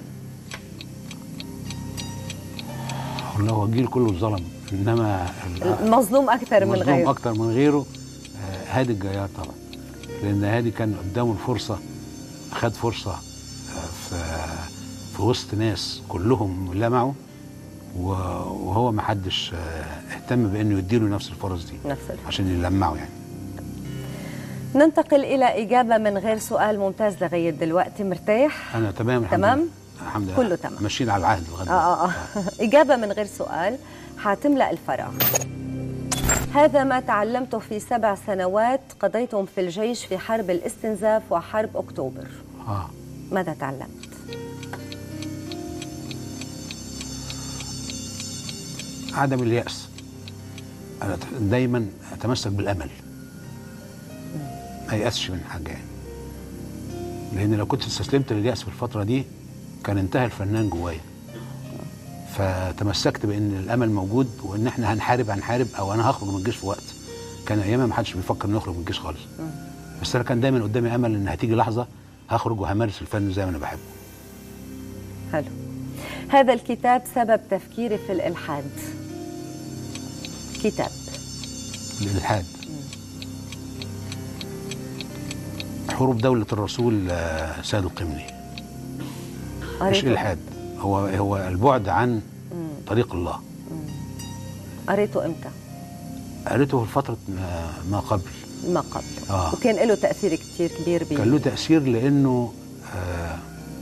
والله هو الجيل كله اتظلم انما ال- المظلوم أكثر من المظلوم غيره اكتر من غيره آه، هادي الجيار طبعا لان هادي كان قدامه الفرصه خد فرصه آه، في في وسط ناس كلهم لمعوا و- وهو ما حدش آه، اهتم بانه يديله نفس الفرص دي نفس الفكرة. عشان يلمعوا يعني ننتقل إلى إجابة من غير سؤال ممتاز لغاية دلوقتي مرتاح انا تمام الحمد تمام؟ لله. الحمد لله كله تمام. ماشيين على العهد لغايه آه آه آه. إجابة من غير سؤال حتملأ الفراغ هذا ما تعلمته في سبع سنوات قضيتهم في الجيش في حرب الاستنزاف وحرب أكتوبر اه ماذا تعلمت؟ عدم اليأس أنا ت- دايما أتمسك بالأمل ما يأسش من حاجة يعني لأن لو كنت استسلمت لليأس في الفترة دي كان انتهى الفنان جوايا فتمسكت بأن الأمل موجود وإن إحنا هنحارب هنحارب أو أنا هخرج من الجيش في وقت كان أيامها ما حدش بيفكر إنه يخرج من الجيش خالص بس أنا كان دايما قدامي أمل إن هتيجي لحظة هخرج وهمارس الفن زي ما أنا بحبه حلو هذا الكتاب سبب تفكيري في الإلحاد كتاب الإلحاد حروب دولة الرسول آه، سيد القمني مش قريته إلحاد هو هو البعد عن طريق الله قريته إمتى؟ قريته في فترة ما- ما قبل ما قبل آه. وكان له تأثير كتير كبير بي كان له تأثير لأنه آه،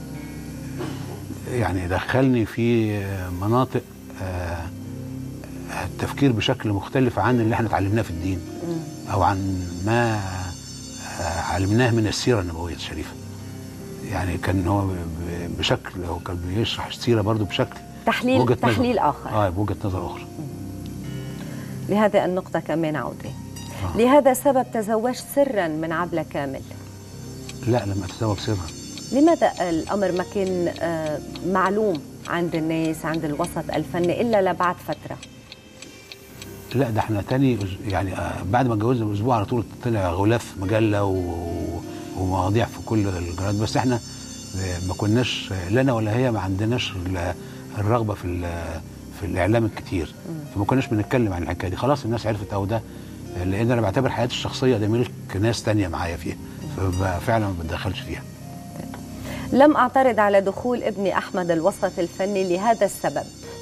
يعني دخلني في مناطق آه، التفكير بشكل مختلف عن اللي احنا اتعلمناه في الدين أو عن ما آه، علمناه من السيرة النبوية الشريفة يعني كان هو ب- ب- بشكل هو كان بيشرح السيرة برضو بشكل تحليل بوجهة نظر. تحليل آخر اه بوجهة نظر أخرى لهذه النقطة كمان عودة آه. لهذا السبب تزوجت سرا من عبلة كامل لا لم أتزوج سرا لماذا الأمر ما كان آه، معلوم عند الناس عند الوسط الفني إلا لبعد فترة لا ده احنا تاني أس- يعني آه، بعد ما اتجوزنا باسبوع على طول طلع غلاف مجله و- ومواضيع في كل الجرايد بس احنا آه، ما كناش آه، لا انا ولا هي ما عندناش ال- الرغبه في ال- في الاعلام الكتير فما كناش بنتكلم عن الحكايه دي خلاص الناس عرفت او ده آه، لان انا بعتبر حياتي الشخصيه ده ملك ناس تانية معايا فيها ففعلا ما بتدخلش فيها لم أعترض على دخول ابني أحمد الوسط الفني لهذا السبب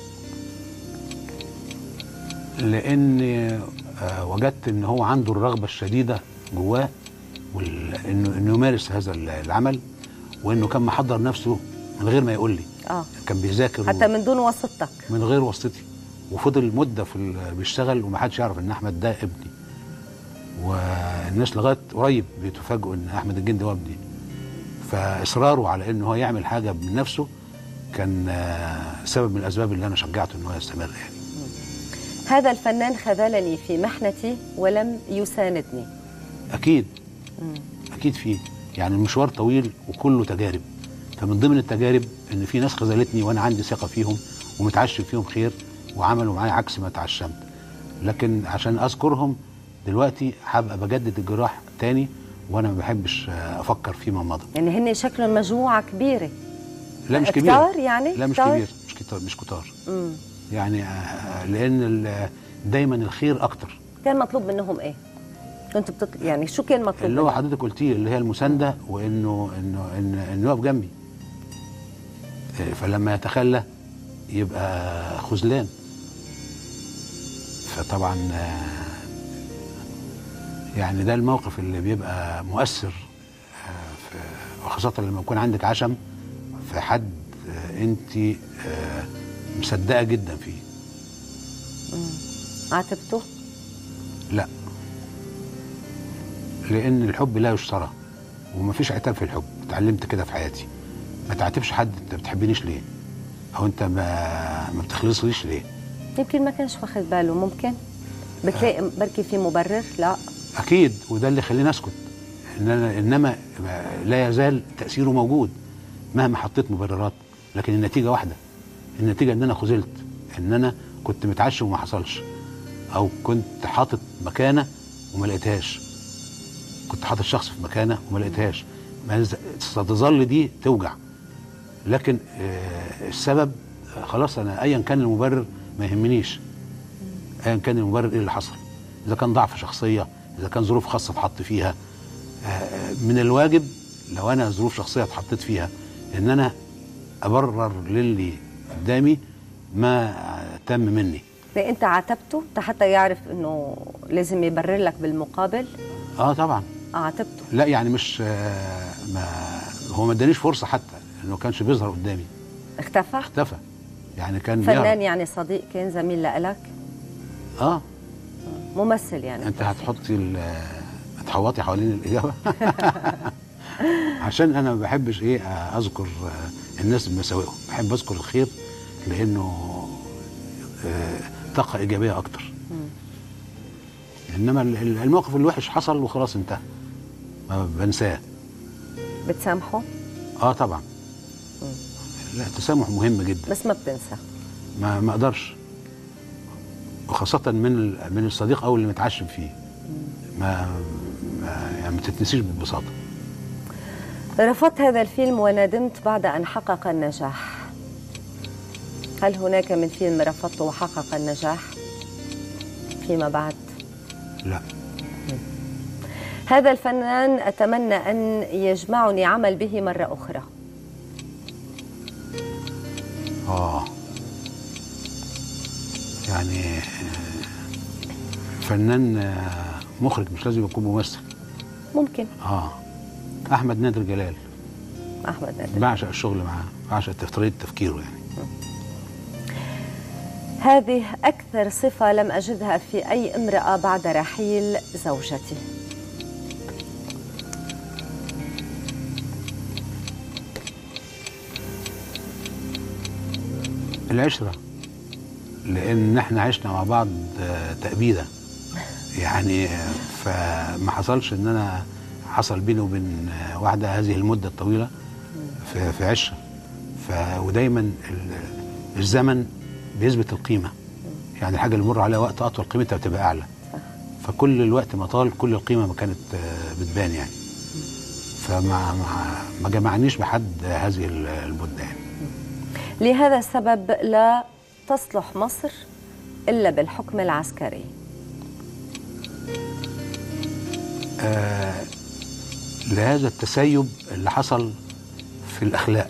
لان آه، وجدت ان هو عنده الرغبه الشديده جواه وال- انه انه يمارس هذا العمل وانه كان محضر نفسه من غير ما يقول لي آه. كان بيذاكر حتى من دون واسطتك من غير واسطتي وفضل مده في ال- بيشتغل ومحدش يعرف ان احمد ده ابني والناس لغايه قريب بيتفاجئوا ان احمد الجندي هو ابني فاصراره على انه هو يعمل حاجه بنفسه كان آه، سبب من الاسباب اللي انا شجعته ان هو يستمر يعني هذا الفنان خذلني في محنتي ولم يساندني اكيد اكيد فيه يعني المشوار طويل وكله تجارب فمن ضمن التجارب ان في ناس خذلتني وانا عندي ثقه فيهم ومتعشم فيهم خير وعملوا معايا عكس ما تعشمت لكن عشان اذكرهم دلوقتي هبقى بجدد الجراح تاني وانا ما بحبش آه، افكر فيما مضى يعني هن شكلهم مجموعة كبيرة لا مش كتار كبير يعني؟ لا مش كتار؟ كبير مش كتار مش كتار مم. يعني آه، لان ال- دايما الخير اكتر كان مطلوب منهم ايه كنت بتط... يعني شو كان مطلوب اللي هو منهم؟ حضرتك قلتيه اللي هي المسانده وانه انه انه, إنه يقف جنبي إيه، فلما يتخلى يبقى خذلان فطبعا آه، يعني ده الموقف اللي بيبقى مؤثر آه، في- وخاصة لما يكون عندك عشم في حد انت مصدقة جدا فيه عاتبته لا لان الحب لا يشترى ومفيش عتاب في الحب اتعلمت كده في حياتي ما تعاتبش حد انت بتحبنيش ليه او انت ما ما بتخلصليش ليه يمكن ما كانش واخد باله ممكن بتلاقي بركي في مبرر لا اكيد وده اللي يخليني اسكت ان أنا انما لا يزال تاثيره موجود مهما حطيت مبررات لكن النتيجه واحده النتيجه ان انا خذلت ان انا كنت متعشم وما حصلش او كنت حاطط مكانه وما لقيتهاش كنت حاطط شخص في مكانه وما لقيتهاش ما ز- ستظل دي توجع لكن آه، السبب آه، خلاص انا ايا كان المبرر ما يهمنيش ايا كان المبرر ايه اللي حصل اذا كان ضعف شخصيه اذا كان ظروف خاصه اتحط فيها آه، من الواجب لو انا ظروف شخصيه اتحطيت فيها ان انا ابرر للي قدامي ما تم مني ليه انت عاتبته تا حتى يعرف انه لازم يبرر لك بالمقابل اه طبعا آه، عاتبته لا يعني مش آه ما هو ما ادانيش فرصه حتى انه كانش بيظهر قدامي اختفى اختفى يعني كان فنان بيهرب. يعني صديق كان زميل لإلك اه ممثل يعني انت هتحطي ال- هتحوطي حوالين الاجابه عشان انا ما بحبش ايه اذكر آه، الناس بمساوئهم بحب اذكر الخير لانه آه، طاقه ايجابيه اكتر انما ال- ال- الموقف الوحش حصل وخلاص انتهى ما بنساه بتسامحه اه طبعا لا التسامح مهم جدا بس ما بتنسى ما ما اقدرش وخاصة من ال- من الصديق او اللي متعشم فيه ما, ما يعني ما تتنسيش ببساطة رفضت هذا الفيلم وندمت بعد أن حقق النجاح هل هناك من فيلم رفضته وحقق النجاح فيما بعد لا هذا الفنان أتمنى أن يجمعني عمل به مرة أخرى اه يعني آه، فنان آه، مخرج مش لازم يكون ممثل ممكن اه احمد نادر جلال أحمد نادر بعشق الشغل معاه بعشق طريقة تفكيره يعني هذه أكثر صفة لم أجدها في أي امرأة بعد رحيل زوجتي العشرة لأن احنا عشنا مع بعض آه، تأبيدة يعني آه، فما حصلش إن أنا حصل بيني وبين آه، واحدة هذه المدة الطويلة في, في عشرة ف ودايما ال- الزمن بيثبت القيمة يعني الحاجة اللي مر عليها وقت أطول قيمتها بتبقى أعلى فكل الوقت ما طال كل القيمة ما كانت آه، بتبان يعني فما ما, ما جمعنيش بحد هذه المدة يعني لهذا السبب لا تصلح مصر إلا بالحكم العسكري آه، لهذا التسيب اللي حصل في الأخلاق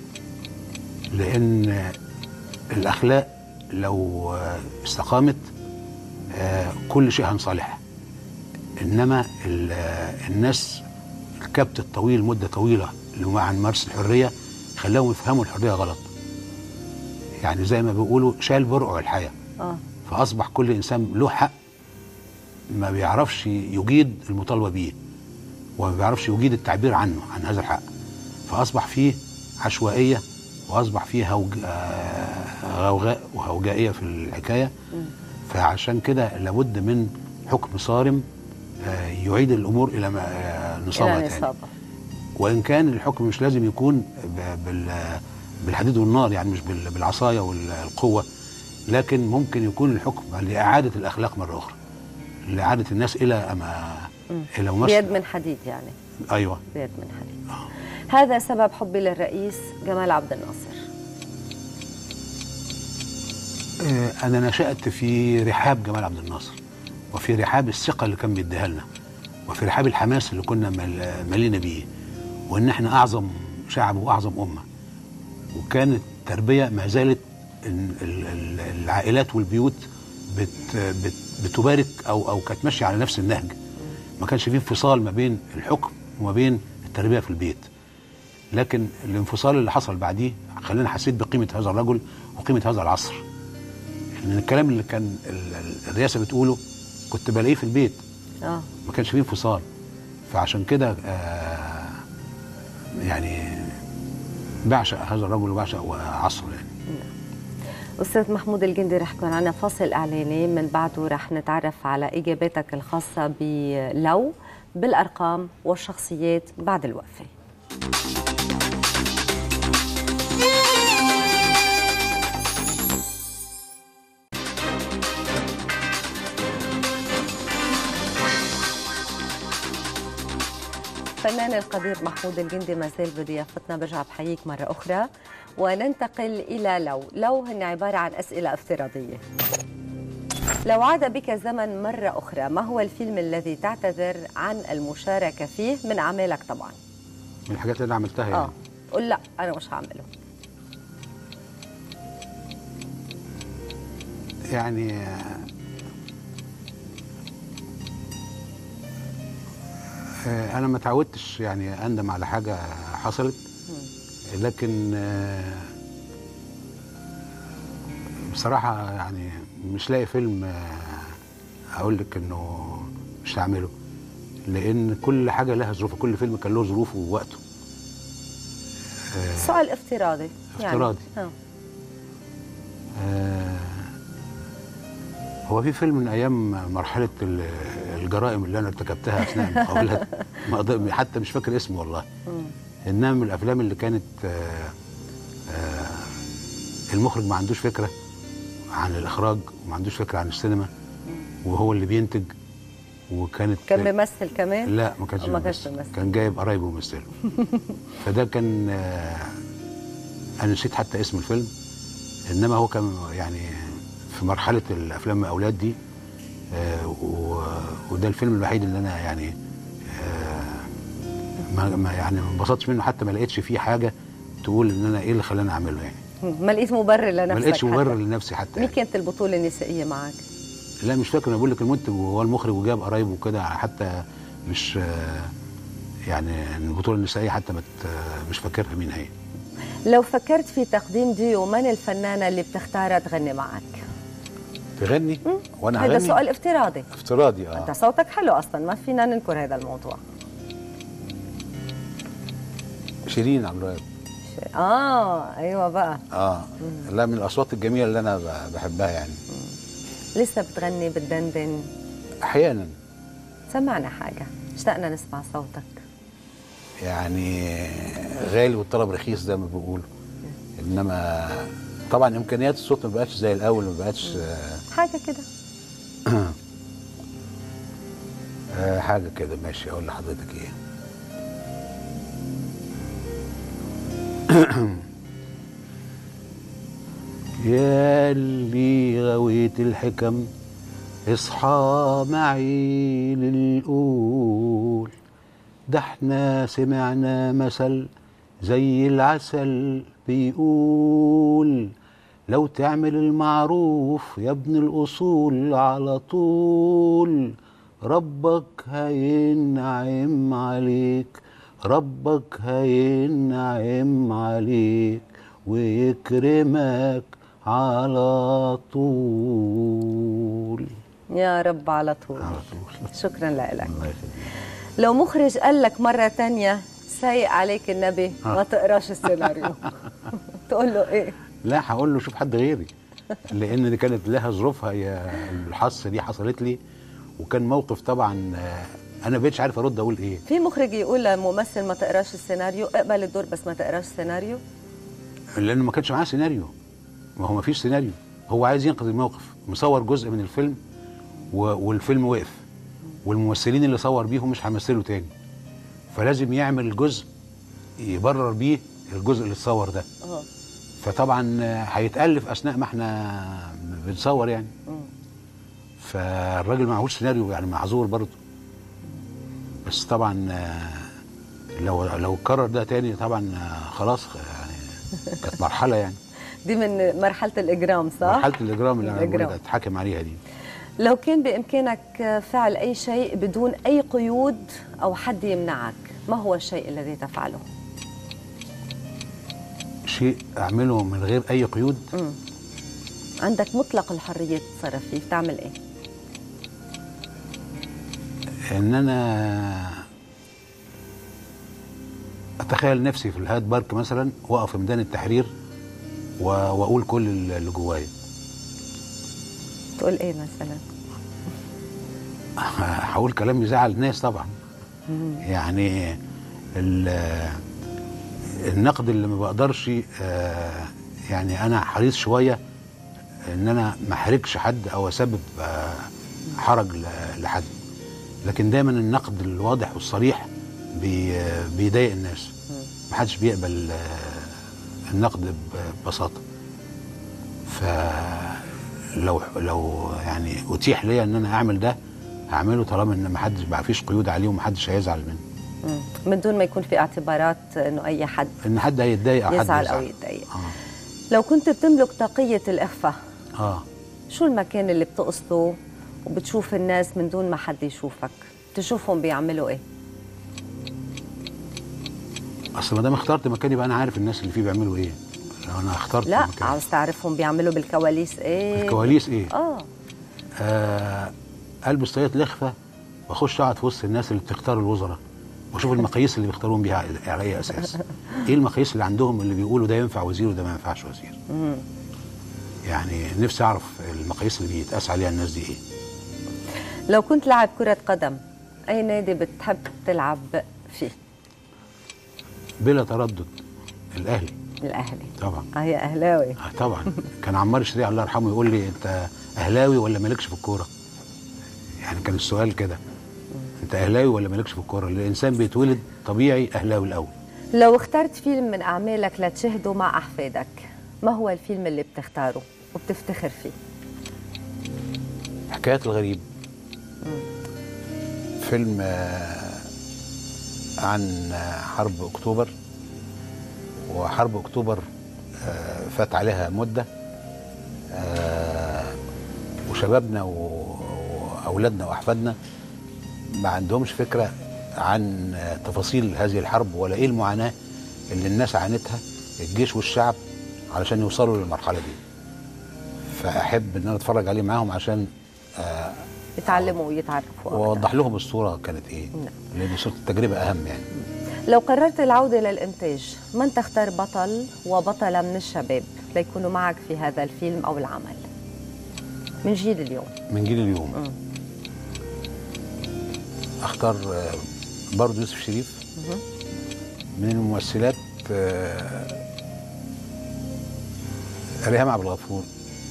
لأن آه، الأخلاق لو آه، استقامت آه، كل شيء هنصالح إنما ال- آه، الناس الكبت الطويل مدة طويلة اللي هم عن مارس الحرية خلاهم يفهموا الحرية غلط يعني زي ما بيقولوا شال برقع الحياة آه. فاصبح كل انسان له حق ما بيعرفش يجيد المطالبه بيه وما بيعرفش يجيد التعبير عنه عن هذا الحق فاصبح فيه عشوائيه واصبح فيه هوج... آه، غوغاء وهوجائيه في الحكايه فعشان كده لابد من حكم صارم آه، يعيد الامور الى ما- آه، نصابها إلى تاني نصابة وان كان الحكم مش لازم يكون ب- بال- بالحديد والنار يعني مش بال- بالعصايه والقوه لكن ممكن يكون الحكم لاعاده الاخلاق مره اخرى لاعاده الناس الى أما الى ممارسه بيد من حديد يعني ايوه بيد من حديد هذا سبب حبي للرئيس جمال عبد الناصر آه، انا نشات في رحاب جمال عبد الناصر وفي رحاب الثقه اللي كان بيديها لنا وفي رحاب الحماس اللي كنا مل- ملينا بيه وان احنا اعظم شعب واعظم امه وكانت تربيه ما زالت ال- ال- ال- العائلات والبيوت بت بت بتبارك او او كانت ماشيه على نفس النهج ما كانش فيه انفصال ما بين الحكم وما بين التربيه في البيت لكن الانفصال اللي حصل بعديه خلاني حسيت بقيمه هذا الرجل وقيمه هذا العصر ان الكلام اللي كان ال- ال- الرئاسه بتقوله كنت بلاقيه في البيت اه ما كانش فيه انفصال فعشان كده آه يعني بعشق هذا الرجل وبعشق عصره يعني أستاذ محمود الجندي رح يكون عنا فاصل إعلاني من بعده رح نتعرف على إجاباتك الخاصة بلو بالأرقام والشخصيات بعد الوقفة الفنان القدير محمود الجندي ما زال بضيافتنا برجع بحييك مرة أخرى وننتقل إلى لو لو هن عبارة عن أسئلة افتراضية لو عاد بك الزمن مرة أخرى ما هو الفيلم الذي تعتذر عن المشاركة فيه من أعمالك طبعا من الحاجات اللي انا عملتها يعني آه قل لا أنا مش هعمله يعني آه، آه، انا ما تعودتش يعني اندم على حاجه حصلت لكن آه، بصراحه يعني مش لاقي فيلم آه، اقول لك انه مش هعمله لان كل حاجه لها ظروفها كل فيلم كان له ظروفه ووقته سؤال افتراضي افتراضي. يعني. آه. آه، هو في فيلم من ايام مرحله ال- الجرائم اللي انا ارتكبتها اثناء المقاولات ما أقدر- حتى مش فاكر اسمه والله انها من الافلام اللي كانت آه، آه، المخرج ما عندوش فكره عن الاخراج وما عندوش فكره عن السينما وهو اللي بينتج وكانت كان بيمثل كمان لا ما كانش ما كانش بيمثل. بيمثل. كان جايب قرايبه يمثلوا فده كان آه، انا نسيت حتى اسم الفيلم انما هو كان يعني في مرحله الافلام المقاولات دي آه، و- وده الفيلم الوحيد اللي انا يعني آه، ما ما يعني ما انبسطتش منه حتى ما لقيتش فيه حاجه تقول ان انا ايه اللي خلاني اعمله يعني ما لقيت مبرر لنفسك ما لقيتش حتى. مبرر لنفسي حتى مين يعني. كانت البطولة النسائية معك؟ لا مش فاكر انا بقول لك المنتج وهو المخرج وجاب قرايبه وكده حتى مش آه، يعني البطوله النسائيه حتى ما ت- مش فاكرها مين هي لو فكرت في تقديم ديو من الفنانة اللي بتختارها تغني معك؟ تغني وانا هذا هغني سؤال افتراضي افتراضي انت اه صوتك حلو اصلا ما فينا ننكر هذا الموضوع شيرين عبد الوهاب اه ايوه بقى اه لا من الاصوات الجميله اللي انا ب- بحبها يعني لسه بتغني بتدندن احيانا سمعنا حاجة اشتقنا نسمع صوتك يعني غالي والطلب رخيص زي ما بيقولوا انما طبعا امكانيات الصوت ما بقتش زي الاول ما بقتش آه، حاجة كده آه، حاجه كده ماشي اقول لحضرتك ايه يا اللي غويت الحكم اصحى معي للقول ده احنا سمعنا مثل زي العسل بيقول لو تعمل المعروف يا ابن الأصول على طول ربك هينعم عليك ربك هينعم عليك ويكرمك على طول يا رب على طول على طول شكرا لك الله يخليك لو مخرج قال لك مرة تانية سايق عليك النبي ما تقراش السيناريو تقول له ايه لا هقول له شوف حد غيري لان دي كانت لها ظروفها هي الحصه دي حصلت لي وكان موقف طبعا آه، انا ما بقتش عارف ارد اقول ايه في مخرج يقول لممثل ما تقراش السيناريو اقبل الدور بس ما تقراش السيناريو لانه ما كانش معاه سيناريو ما هو ما فيش سيناريو هو عايز ينقذ الموقف مصور جزء من الفيلم و... والفيلم وقف والممثلين اللي صور بيهم مش هيمثلوا تاني فلازم يعمل جزء يبرر بيه الجزء اللي اتصور ده اه فطبعا آه، هيتالف اثناء ما احنا بنصور يعني فالراجل معهوش سيناريو يعني معذور برضه بس طبعا آه، لو لو اتكرر ده تاني طبعا آه، خلاص يعني كانت مرحله يعني دي من مرحله الاجرام صح مرحله الاجرام اللي انا بقول الإجرام. لك اتحاكم عليها دي لو كان بامكانك فعل اي شيء بدون اي قيود او حد يمنعك ما هو الشيء الذي تفعله شيء اعمله من غير اي قيود مم. عندك مطلق الحريه تتصرف فيه بتعمل ايه ان انا اتخيل نفسي في الهاد بارك مثلا واقف في ميدان التحرير و- واقول كل اللي جوايا تقول ايه مثلا هقول كلام يزعل الناس طبعا يعني ال- النقد اللي ما بقدرش آه، يعني انا حريص شويه ان انا ما احرجش حد او اسبب آه، حرج ل- لحد لكن دايما النقد الواضح والصريح بي- آه، بيضايق الناس ما حدش بيقبل آه، النقد ببساطه فلو لو يعني اتيح ليا ان انا اعمل ده هعمله طالما ان ما حدش ما فيش قيود عليه وما حدش هيزعل منه مم. من دون ما يكون في اعتبارات انه اي حد ان حد هيتضايق او حد يزعل يزعل او يتضايق اه لو كنت بتملك طاقيه الاخفاء اه شو المكان اللي بتقصده وبتشوف الناس من دون ما حد يشوفك تشوفهم بيعملوا ايه اصل ما دام اخترت مكان يبقى انا عارف الناس اللي فيه بيعملوا ايه لو انا اخترت لا مكان عاوز تعرفهم بيعملوا بالكواليس ايه الكواليس ايه اه آه البس طاقيه الاخفاء واخش اقعد في وسط الناس اللي بتختار الوزراء واشوف المقاييس اللي بيختاروهم بيها على اي اساس ايه المقاييس اللي عندهم اللي بيقولوا ده ينفع وزير وده ما ينفعش وزير يعني نفسي اعرف المقاييس اللي بيتقاس عليها الناس دي ايه لو كنت لاعب كرة قدم أي نادي بتحب تلعب فيه؟ بلا تردد الاهلي الأهلي طبعا آه يا أهلاوي آه طبعا كان عمار الشريع الله يرحمه يقول لي انت اهلاوي ولا مالكش في الكوره يعني كان السؤال كده انت اهلاوي ولا مالكش في الكوره الانسان بيتولد طبيعي اهلاوي الاول لو اخترت فيلم من أعمالك لتشاهده مع أحفادك ما هو الفيلم اللي بتختاره وبتفتخر فيه؟ حكاية الغريب فيلم آه، عن آه، حرب اكتوبر وحرب اكتوبر آه، فات عليها مده آه، وشبابنا و- واولادنا واحفادنا ما عندهمش فكره عن آه، تفاصيل هذه الحرب ولا ايه المعاناه اللي الناس عانتها الجيش والشعب علشان يوصلوا للمرحله دي فاحب ان انا اتفرج عليه معاهم عشان آه، يتعلموا ويتعرفوا أكثر. واوضح لهم الصوره كانت ايه نعم. لان صوره التجربه اهم يعني لو قررت العودة للإنتاج من تختار بطل وبطلة من الشباب ليكونوا معك في هذا الفيلم أو العمل من جيل اليوم من جيل اليوم مم. اختار آه، برضه يوسف شريف مهم. من الممثلات آه، ريهام عبد الغفور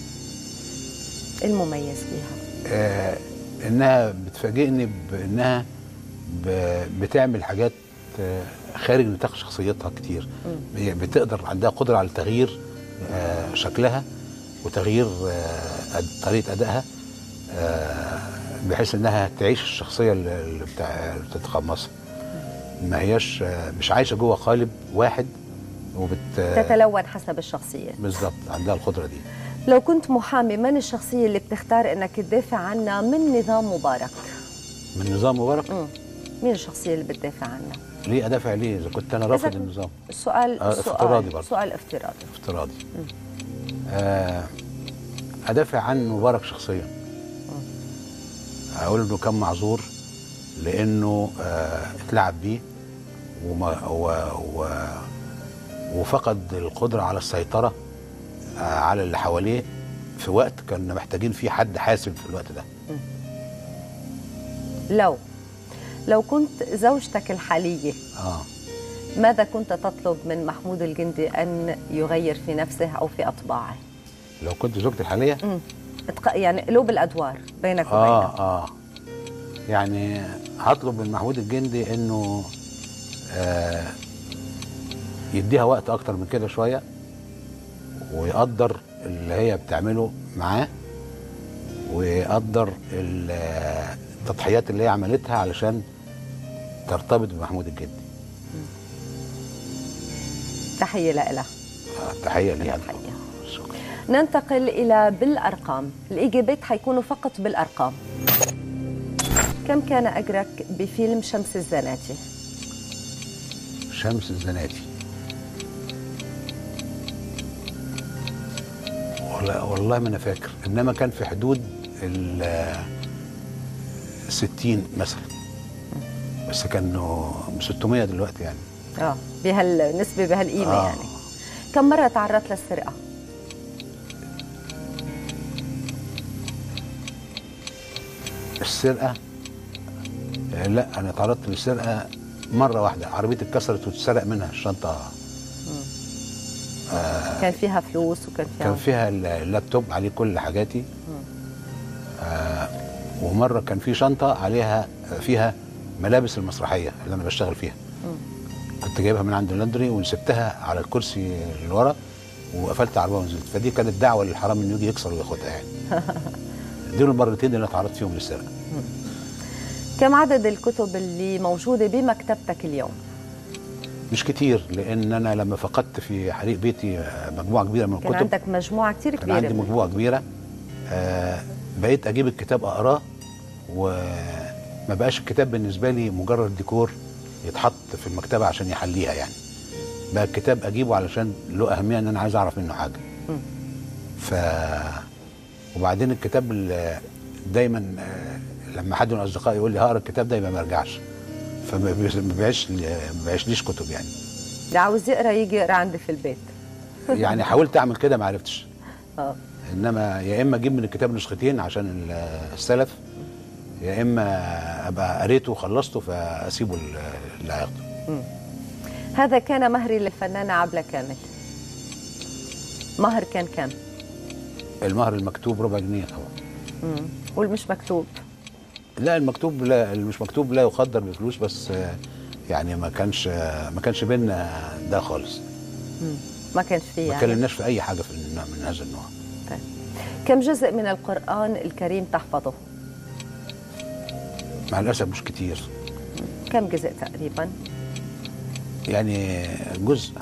المميز فيها آه، انها بتفاجئني بانها ب- بتعمل حاجات آه، خارج نطاق شخصيتها كتير هي بتقدر عندها قدره على تغيير آه، شكلها وتغيير آه، أد- طريقه ادائها آه، بحيث انها تعيش الشخصيه اللي اللي بتاع- اللي بتتقمصها ما هياش آه، مش عايشه جوه قالب واحد وبت تتلون حسب الشخصية بالظبط عندها القدره دي لو كنت محامي من الشخصية اللي بتختار انك تدافع عنها من نظام مبارك من نظام مبارك مم. مين الشخصية اللي بتدافع عنها ليه ادافع ليه اذا كنت انا رافض إذا- النظام السؤال آه، سؤال افتراضي برضه. سؤال افتراضي افتراضي آه ادافع عن مبارك شخصيا اقول انه كان معذور لانه آه اتلعب بيه وما و و وفقد القدره على السيطره آه على اللي حواليه في وقت كنا محتاجين فيه حد حاسم في الوقت ده لو لو كنت زوجتك الحالية اه ماذا كنت تطلب من محمود الجندي أن يغير في نفسه أو في أطباعه؟ لو كنت زوجتي الحاليه مم. اتق- يعني قلوب الأدوار بينك وبينه اه اه يعني هطلب من محمود الجندي انه آه يديها وقت اكتر من كده شويه ويقدر اللي هي بتعمله معاه ويقدر ال- التضحيات اللي هي عملتها علشان ترتبط بمحمود الجدي تحيه لها آه، تحيه ليها تحيه شكرا ننتقل إلى بالأرقام الإجابات حيكونوا فقط بالأرقام كم كان أجرك بفيلم شمس الزناتي؟ شمس الزناتي والله والله ما انا فاكر انما كان في حدود ال 60 مثلا بس كانوا 600 دلوقتي يعني اه بهالنسبة بهالقيمة آه. يعني كم مرة تعرضت للسرقة؟ السرقه آه، لا انا تعرضت للسرقه مره واحده عربيتي اتكسرت واتسرق منها الشنطه كان فيها فلوس وكان فيها كان فيها اللابتوب عليه كل حاجاتي آه ومره كان في شنطه عليها فيها ملابس المسرحيه اللي انا بشتغل فيها كنت جايبها من عند اللندري وسبتها على الكرسي اللي ورا وقفلت العربيه ونزلت فدي كانت دعوه للحرام انه يجي يكسر وياخدها يعني دول المرتين اللي انا تعرضت فيهم للسرقه كم عدد الكتب اللي موجودة بمكتبتك اليوم؟ مش كتير لان انا لما فقدت في حريق بيتي آه، مجموعه كبيره من كان الكتب عندك مجموعة كتير كان كبيرة عندي من- مجموعه كبيره آه بقيت اجيب الكتاب اقراه وما بقاش الكتاب بالنسبه لي مجرد ديكور يتحط في المكتبه عشان يحليها يعني بقى الكتاب اجيبه علشان له اهميه ان انا عايز اعرف منه حاجه مم. ف وبعدين الكتاب ال- دايما آه، لما حد من اصدقائي يقول لي هقرا الكتاب ده يبقى ما ارجعش فما بيش- ما بيعيش ما بيعيشليش كتب يعني اللي عاوز يقرا يجي يقرا عندي في البيت يعني حاولت اعمل كده ما عرفتش اه انما يا اما اجيب من الكتاب نسختين عشان ال- السلف يا اما ابقى قريته وخلصته فاسيبه ال- اللي هياخده هذا كان مهري للفنانة عبلة كامل مهر كان كم؟ المهر المكتوب ربع جنيه طبعا مم. والمش مكتوب لا المكتوب لا اللي مش مكتوب لا يقدر بفلوس بس آه، يعني ما كانش آه، ما كانش بينا ده خالص مم. ما كانش فيه ما يعني كلمناش في اي حاجه في النوع- من هذا النوع طيب. كم جزء من القرآن الكريم تحفظه؟ مع الاسف مش كتير كم جزء تقريبا؟ يعني جزء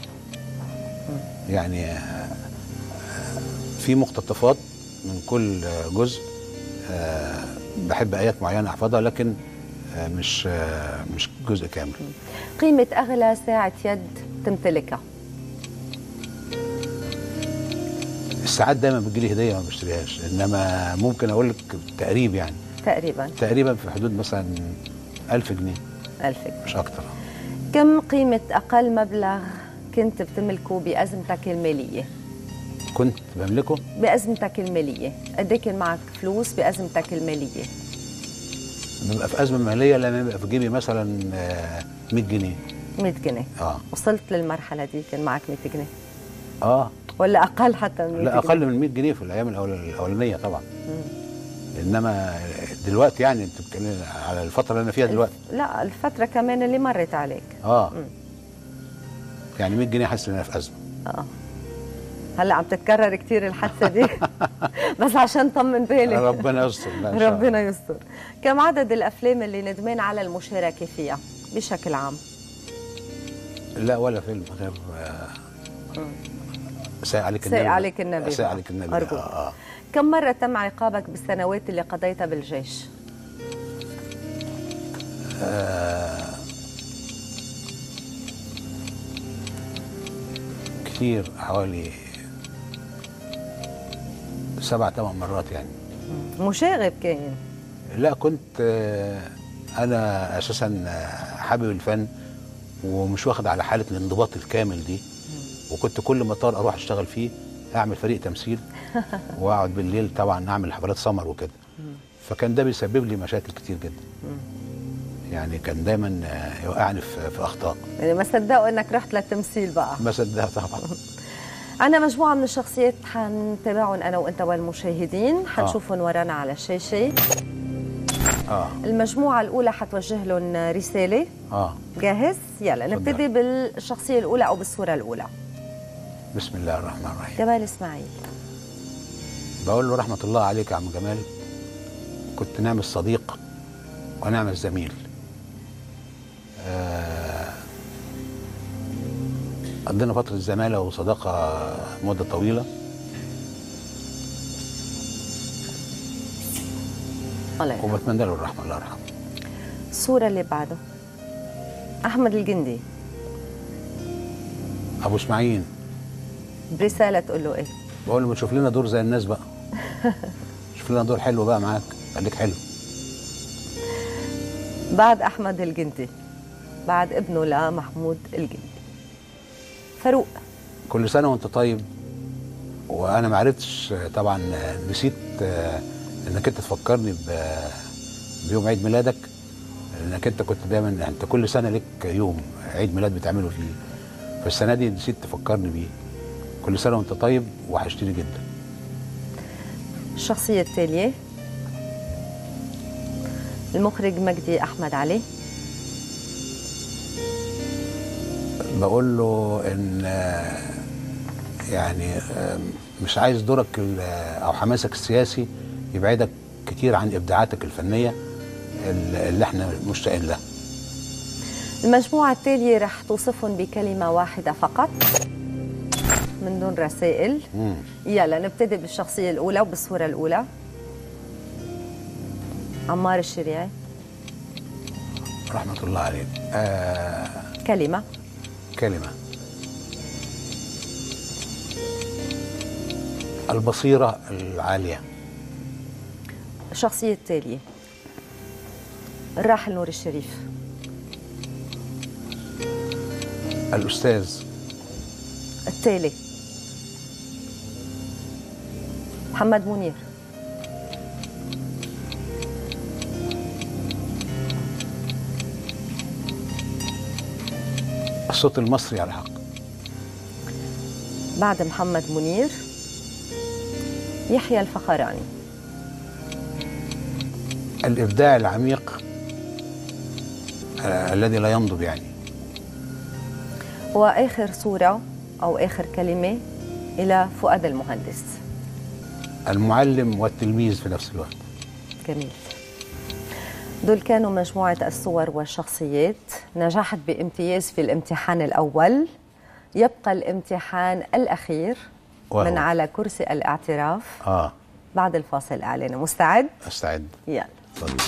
يعني آه، في مقتطفات من كل جزء آه، بحب ايات معينه احفظها لكن آه، مش آه، مش جزء كامل قيمة أغلى ساعة يد تمتلكها الساعات دايما بتجيلي هديه ما بشتريهاش انما ممكن اقول لك تقريب يعني تقريبا تقريبا في حدود مثلا 1000 جنيه ألف جنيه مش اكتر كم قيمة أقل مبلغ كنت بتملكه بأزمتك المالية؟ كنت بملكه بأزمتك المالية قد إيه كان معك فلوس بأزمتك المالية؟ ببقى في ازمه ماليه لما يبقى في جيبي مثلا آه، 100 جنيه 100 جنيه اه وصلت للمرحلة دي كان معك 100 جنيه اه ولا أقل حتى من 100 لا جنيه؟ اقل من 100 جنيه في الايام الأول الاولانيه طبعا انما دلوقتي يعني انت بتتكلم على الفتره اللي انا فيها دلوقتي لا الفترة كمان اللي مرت عليك اه مم. يعني 100 جنيه حاسس ان انا في ازمه اه هلا عم تتكرر كثير الحادثة دي بس عشان طمن بالي ربنا يستر لا إن شاء الله. ربنا يستر كم عدد الأفلام اللي ندمان على المشاركة فيها بشكل عام؟ لا ولا فيلم غير آه، ساء عليك النبي ساء عليك النبي ساء عليك النبي أرجوك. آه آه. كم مرة تم عقابك بالسنوات اللي قضيتها بالجيش؟ كتير حوالي سبع ثمان مرات يعني مشاغب كان لا كنت آه، انا اساسا آه، حابب الفن ومش واخد على حاله الانضباط الكامل دي وكنت كل مطار اروح اشتغل فيه اعمل فريق تمثيل واقعد بالليل طبعا اعمل حفلات سمر وكده فكان ده بيسبب لي مشاكل كتير جدا يعني كان دايما آه، يوقعني في في اخطاء يعني ما صدقوا انك رحت للتمثيل بقى ما صدقها طبعا عندنا مجموعة من الشخصيات حنتابعهم أنا وأنت والمشاهدين حنشوفهم ورانا على الشاشة اه المجموعة الأولى حتوجه لهم رسالة اه جاهز؟ يلا تفضل. نبتدي بالشخصية الأولى أو بالصورة الأولى بسم الله الرحمن الرحيم جمال إسماعيل بقول له رحمه الله عليك يا عم جمال كنت نعمل صديق ونعمل زميل آه، قضينا فتره زماله وصداقه مده طويله الله يرحمه وبتمنى له الرحمه الله يرحمه الصورة اللي بعده أحمد الجندي ابو اسماعيل برسالة تقول له إيه بقول له ما تشوف لنا دور زي الناس بقى شوف لنا دور حلو بقى معاك خليك حلو بعد أحمد الجندي بعد ابنه لمحمود الجندي فاروق كل سنه وانت طيب وانا ما عرفتش آه، طبعا آه، نسيت آه، انك انت تفكرني ب- بيوم عيد ميلادك لانك انت كنت دايما انت كل سنه لك يوم عيد ميلاد بتعمله فيه فالسنه دي نسيت تفكرني بيه كل سنه وانت طيب وحشتني جدا الشخصية التالية المخرج مجدي أحمد علي بقول له ان آه، يعني آه، مش عايز دورك ال- او حماسك السياسي يبعدك كتير عن ابداعاتك الفنيه ال- اللي احنا مشتاقين لها المجموعة التالية رح توصفهم بكلمة واحدة فقط من دون رسائل مم. يلا نبتدي بالشخصية الأولى وبالصورة الأولى عمار الشريعي رحمه الله عليك آه كلمة كلمه البصيره العاليه الشخصية التالية الراحل نور الشريف الاستاذ التالي محمد منير الصوت المصري على حق بعد محمد منير يحيى الفخراني الابداع العميق آه الذي لا ينضب يعني وآخر صورة أو آخر كلمة إلى فؤاد المهندس المعلم والتلميذ في نفس الوقت جميل دول كانوا مجموعة الصور والشخصيات نجحت بامتياز في الامتحان الأول يبقى الامتحان الأخير وهو. من على كرسي الاعتراف اه بعد الفاصل الإعلاني مستعد؟ استعد يلا اتفضل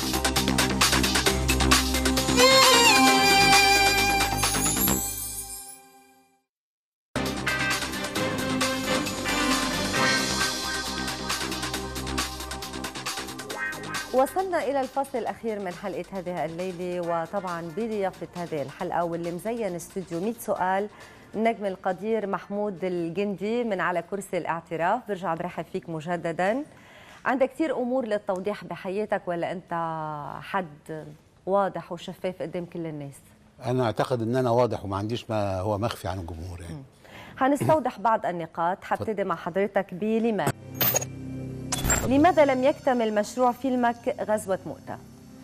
وصلنا إلى الفصل الأخير من حلقة هذه الليلة وطبعا بضيافة هذه الحلقة واللي مزين استوديو 100 سؤال النجم القدير محمود الجندي من على كرسي الاعتراف برجع برحب فيك مجددا عندك كثير أمور للتوضيح بحياتك ولا أنت حد واضح وشفاف قدام كل الناس انا اعتقد ان انا واضح وما عنديش ما هو مخفي عن الجمهور يعني حنستوضح بعض النقاط حبتدي مع حضرتك بلماذا لماذا لم يكتمل مشروع فيلمك غزوة مؤتة؟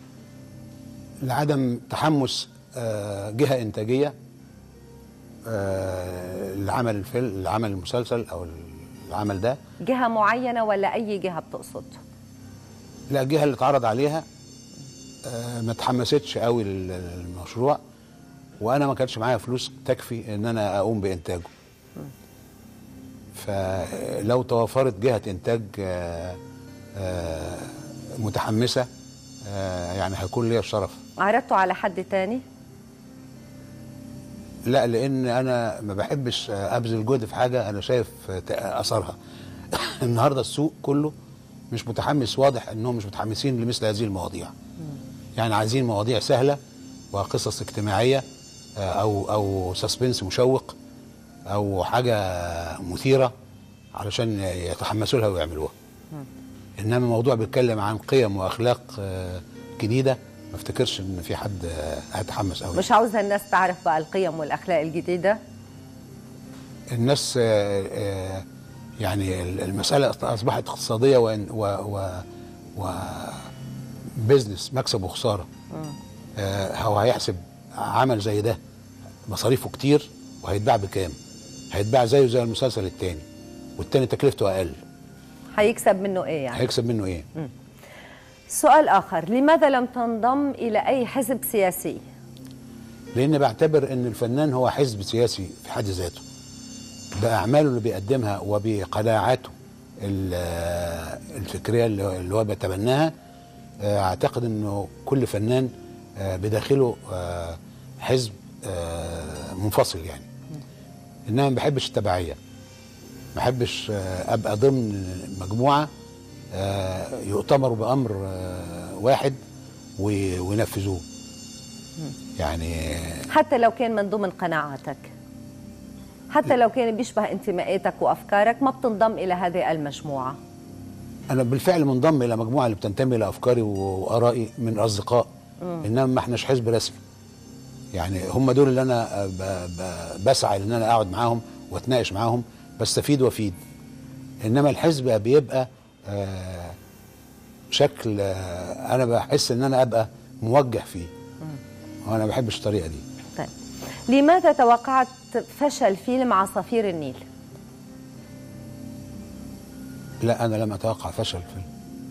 لعدم تحمس آه، جهه انتاجيه آه، لعمل الفيلم لعمل المسلسل او العمل ده جهة معينة ولا أي جهة بتقصد؟ لا الجهه اللي اتعرض عليها آه، ما تحمستش قوي لل- للمشروع وانا ما كانش معايا فلوس تكفي ان انا اقوم بانتاجه فلو توفرت جهه انتاج آه، آه، متحمسه آه، يعني هيكون ليا الشرف عرضته على حد تاني؟ لا لان انا ما بحبش ابذل جهد في حاجه انا شايف اثرها النهارده السوق كله مش متحمس واضح انهم مش متحمسين لمثل هذه المواضيع يعني عايزين مواضيع سهله وقصص اجتماعيه آه، او او سسبنس مشوق او حاجه مثيره علشان يتحمسوا لها ويعملوها انما موضوع بيتكلم عن قيم واخلاق آه، جديده ما افتكرش ان في حد آه، هيتحمس قوي مش عاوزة الناس تعرف بقى القيم والأخلاق الجديدة الناس آه، آه، يعني المسألة أصبحت اقتصادية وإن- و و و بيزنس مكسب وخسارة آه، هو هيحسب عمل زي ده مصاريفه كتير وهيتباع بكام هيتباع زيه زي المسلسل التاني والتاني تكلفته أقل حيكسب منه ايه يعني هيكسب منه ايه سؤال اخر لماذا لم تنضم الى اي حزب سياسي لان بعتبر ان الفنان هو حزب سياسي في حد ذاته باعماله اللي بيقدمها وبقناعاته ال- الفكريه اللي اللي هو بيتبناها آه، اعتقد انه كل فنان آه، بداخله آه، حزب آه، منفصل يعني انما ما بحبش التبعيه ما بحبش آه، ابقى ضمن مجموعه آه، يؤتمروا بامر آه، واحد وي- وينفذوه يعني حتى لو كان من ضمن قناعاتك حتى لو كان بيشبه انتماءاتك وافكارك ما بتنضم الى هذه المجموعه انا بالفعل منضم الى مجموعه اللي بتنتمي لافكاري وارائي من الاصدقاء انما ما احناش حزب رسمي يعني هم دول اللي انا ب- ب- بسعى ان انا اقعد معاهم واتناقش معاهم بستفيد وافيد انما الحزب بيبقى آه، شكل آه، انا بحس ان انا ابقى موجه فيه وانا ما بحبش الطريقه دي طيب لماذا توقعت فشل فيلم عصافير النيل لا انا لم اتوقع فشل في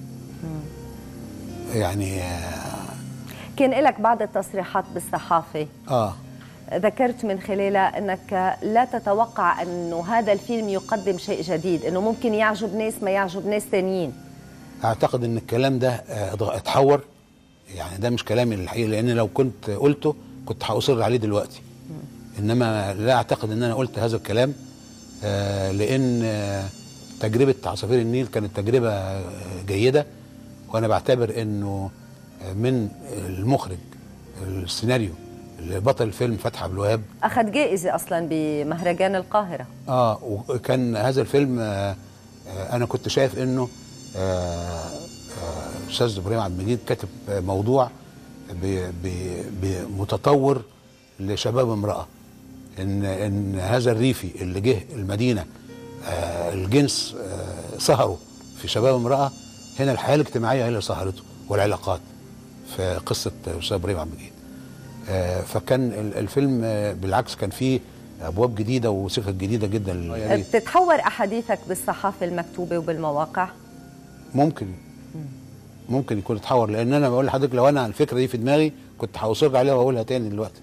يعني اه, كان لك بعض التصريحات بالصحافه آه ذكرت من خلالها انك لا تتوقع انه هذا الفيلم يقدم شيء جديد انه ممكن يعجب ناس ما يعجب ناس تانيين اعتقد ان الكلام ده آه، اتغ- اتحور يعني ده مش كلامي الحقيقي لان لو كنت قلته كنت هاصر عليه دلوقتي انما لا اعتقد ان انا قلت هذا الكلام آه، لان آه، تجربه عصافير النيل كانت تجربه آه، جيده وانا بعتبر انه آه، من المخرج السيناريو اللي بطل الفيلم فتحي عبد الوهاب اخذ جائزه اصلا بمهرجان القاهره اه وكان هذا الفيلم آه آه انا كنت شايف انه آه آه، استاذ ابراهيم عبد المجيد كاتب آه، موضوع ب- ب- ب- متطور لشباب امراه ان ان هذا الريفي اللي جه المدينه آه الجنس آه سهروا في شباب امراه هنا الحياه الاجتماعيه هي اللي سهرته والعلاقات في قصه استاذ ابراهيم عبد المجيد آه، فكان ال- الفيلم آه، بالعكس كان فيه ابواب جديده وصفات جديده جدا يا ريت. بتتحور احاديثك بالصحافه المكتوبه وبالمواقع ممكن ممكن يكون اتحور لان انا بقول لحضرتك لو انا الفكره دي في دماغي كنت هاصر عليها واقولها تاني دلوقتي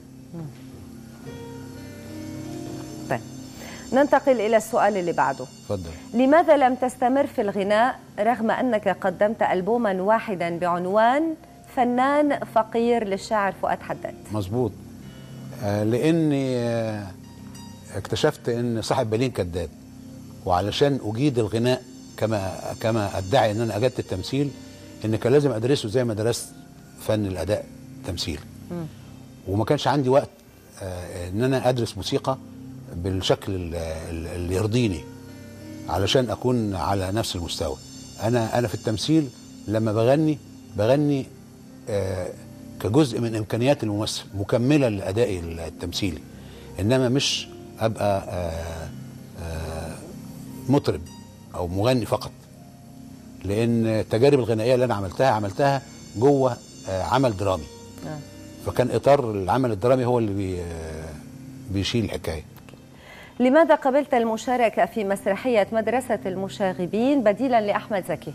طيب ننتقل الى السؤال اللي بعده اتفضل لماذا لم تستمر في الغناء رغم انك قدمت البوما واحدا بعنوان فنان فقير للشاعر فؤاد حداد مظبوط آه لاني آه اكتشفت ان صاحب بالين كذاب وعلشان اجيد الغناء كما كما ادعي ان انا اجدت التمثيل ان كان لازم ادرسه زي ما درست فن الاداء تمثيل وما كانش عندي وقت آه ان انا ادرس موسيقى بالشكل ال- ال- اللي يرضيني علشان اكون على نفس المستوى انا انا في التمثيل لما بغني بغني آه كجزء من امكانيات الممثل مكمله لادائي التمثيلي انما مش ابقى آه آه مطرب او مغني فقط لان التجارب الغنائيه اللي انا عملتها عملتها جوه آه عمل درامي آه. فكان اطار العمل الدرامي هو اللي بي آه بيشيل الحكايه لماذا قبلت المشاركه في مسرحيه مدرسه المشاغبين بديلا لاحمد زكي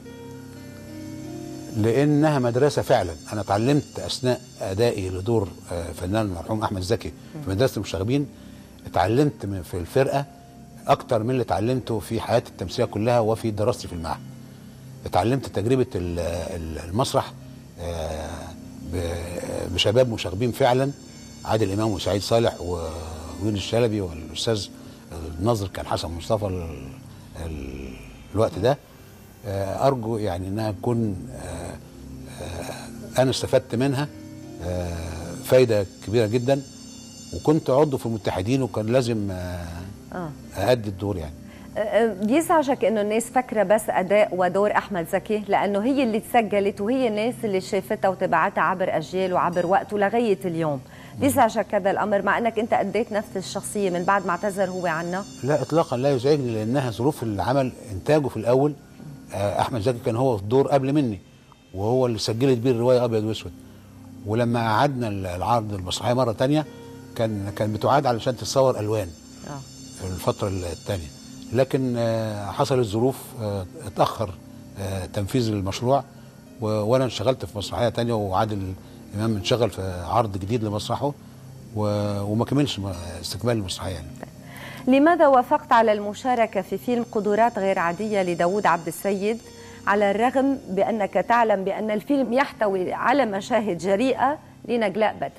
لانها مدرسه فعلا انا اتعلمت اثناء ادائي لدور آه، فنان المرحوم احمد زكي في مدرسه المشاغبين اتعلمت من- في الفرقه اكتر من اللي اتعلمته في حياتي التمثيليه كلها وفي دراستي في المعهد اتعلمت تجربه ال- ال- المسرح آه، ب- بشباب مشاغبين فعلا عادل امام وسعيد صالح وويل الشلبي والاستاذ الناظر كان حسن مصطفى ال- ال- الوقت ده آه، ارجو يعني انها تكون آه، آه، انا استفدت منها آه، فايده كبيره جدا وكنت عضو في المتحدين وكان لازم آه، اه اادي الدور يعني أه، بيزعجك انه الناس فاكره بس اداء ودور احمد زكي لانه هي اللي تسجلت وهي الناس اللي شافتها وتبعتها عبر اجيال وعبر وقت ولغايه اليوم بيزعجك هذا الامر مع انك انت اديت نفس الشخصيه من بعد ما اعتذر هو عنا لا اطلاقا لا يزعجني لانها ظروف العمل انتاجه في الاول آه، احمد زكي كان هو في الدور قبل مني وهو اللي سجلت بيه الروايه ابيض واسود ولما قعدنا العرض المسرحيه مره تانية كان كان بتعاد علشان تتصور الوان اه في الفتره الثانيه لكن آه، حصلت ظروف آه، اتاخر آه، تنفيذ المشروع و- وانا انشغلت في مسرحيه تانية وعادل امام انشغل في عرض جديد لمسرحه و- وما كملش م- استكمال المسرحيه يعني. لماذا وافقت على المشاركة في فيلم قدرات غير عادية لداود عبد السيد على الرغم بأنك تعلم بأن الفيلم يحتوي على مشاهد جريئة لنجلاء بدر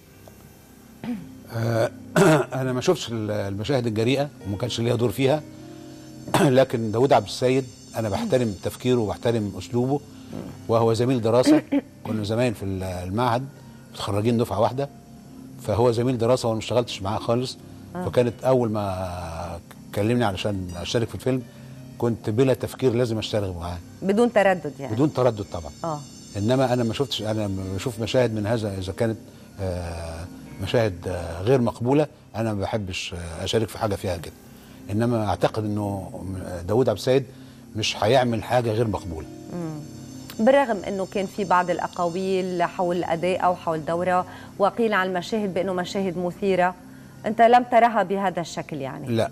آه، انا ما شفتش ال- المشاهد الجريئه وما كانش ليا دور فيها لكن داود عبد السيد انا بحترم تفكيره وبحترم اسلوبه وهو زميل دراسه كنا زمايل في ال- المعهد متخرجين دفعه واحده فهو زميل دراسه وانا ما اشتغلتش معاه خالص فكانت اول ما كلمني علشان اشترك في الفيلم كنت بلا تفكير لازم اشتغل معاه بدون تردد يعني بدون تردد طبعا اه انما انا ما شفتش انا لما بشوف مشاهد من هذا اذا كانت آه، مشاهد آه، غير مقبوله انا ما بحبش آه، اشارك في حاجه فيها كده انما اعتقد انه داود عبد السيد مش هيعمل حاجه غير مقبوله بالرغم انه كان في بعض الاقاويل حول الاداء او حول دوره وقيل عن المشاهد بانه مشاهد مثيره انت لم ترها بهذا الشكل يعني لا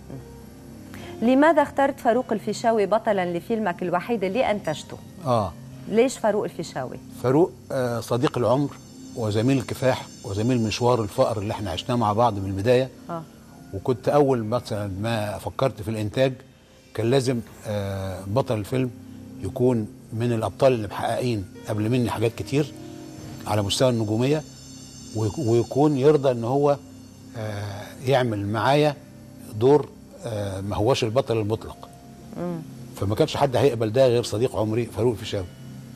لماذا اخترت فاروق الفيشاوي بطلا لفيلمك الوحيد اللي انتجته اه ليش فاروق الفيشاوي فاروق آه، صديق العمر وزميل الكفاح وزميل مشوار الفقر اللي احنا عشناه مع بعض من البدايه اه وكنت اول مثلا ما فكرت في الانتاج كان لازم آه، بطل الفيلم يكون من الابطال اللي محققين قبل مني حاجات كتير على مستوى النجوميه ويك- ويكون يرضى ان هو آه، يعمل معايا دور آه، ما هوش البطل المطلق فما كانش حد هيقبل ده غير صديق عمري فاروق الفيشاوي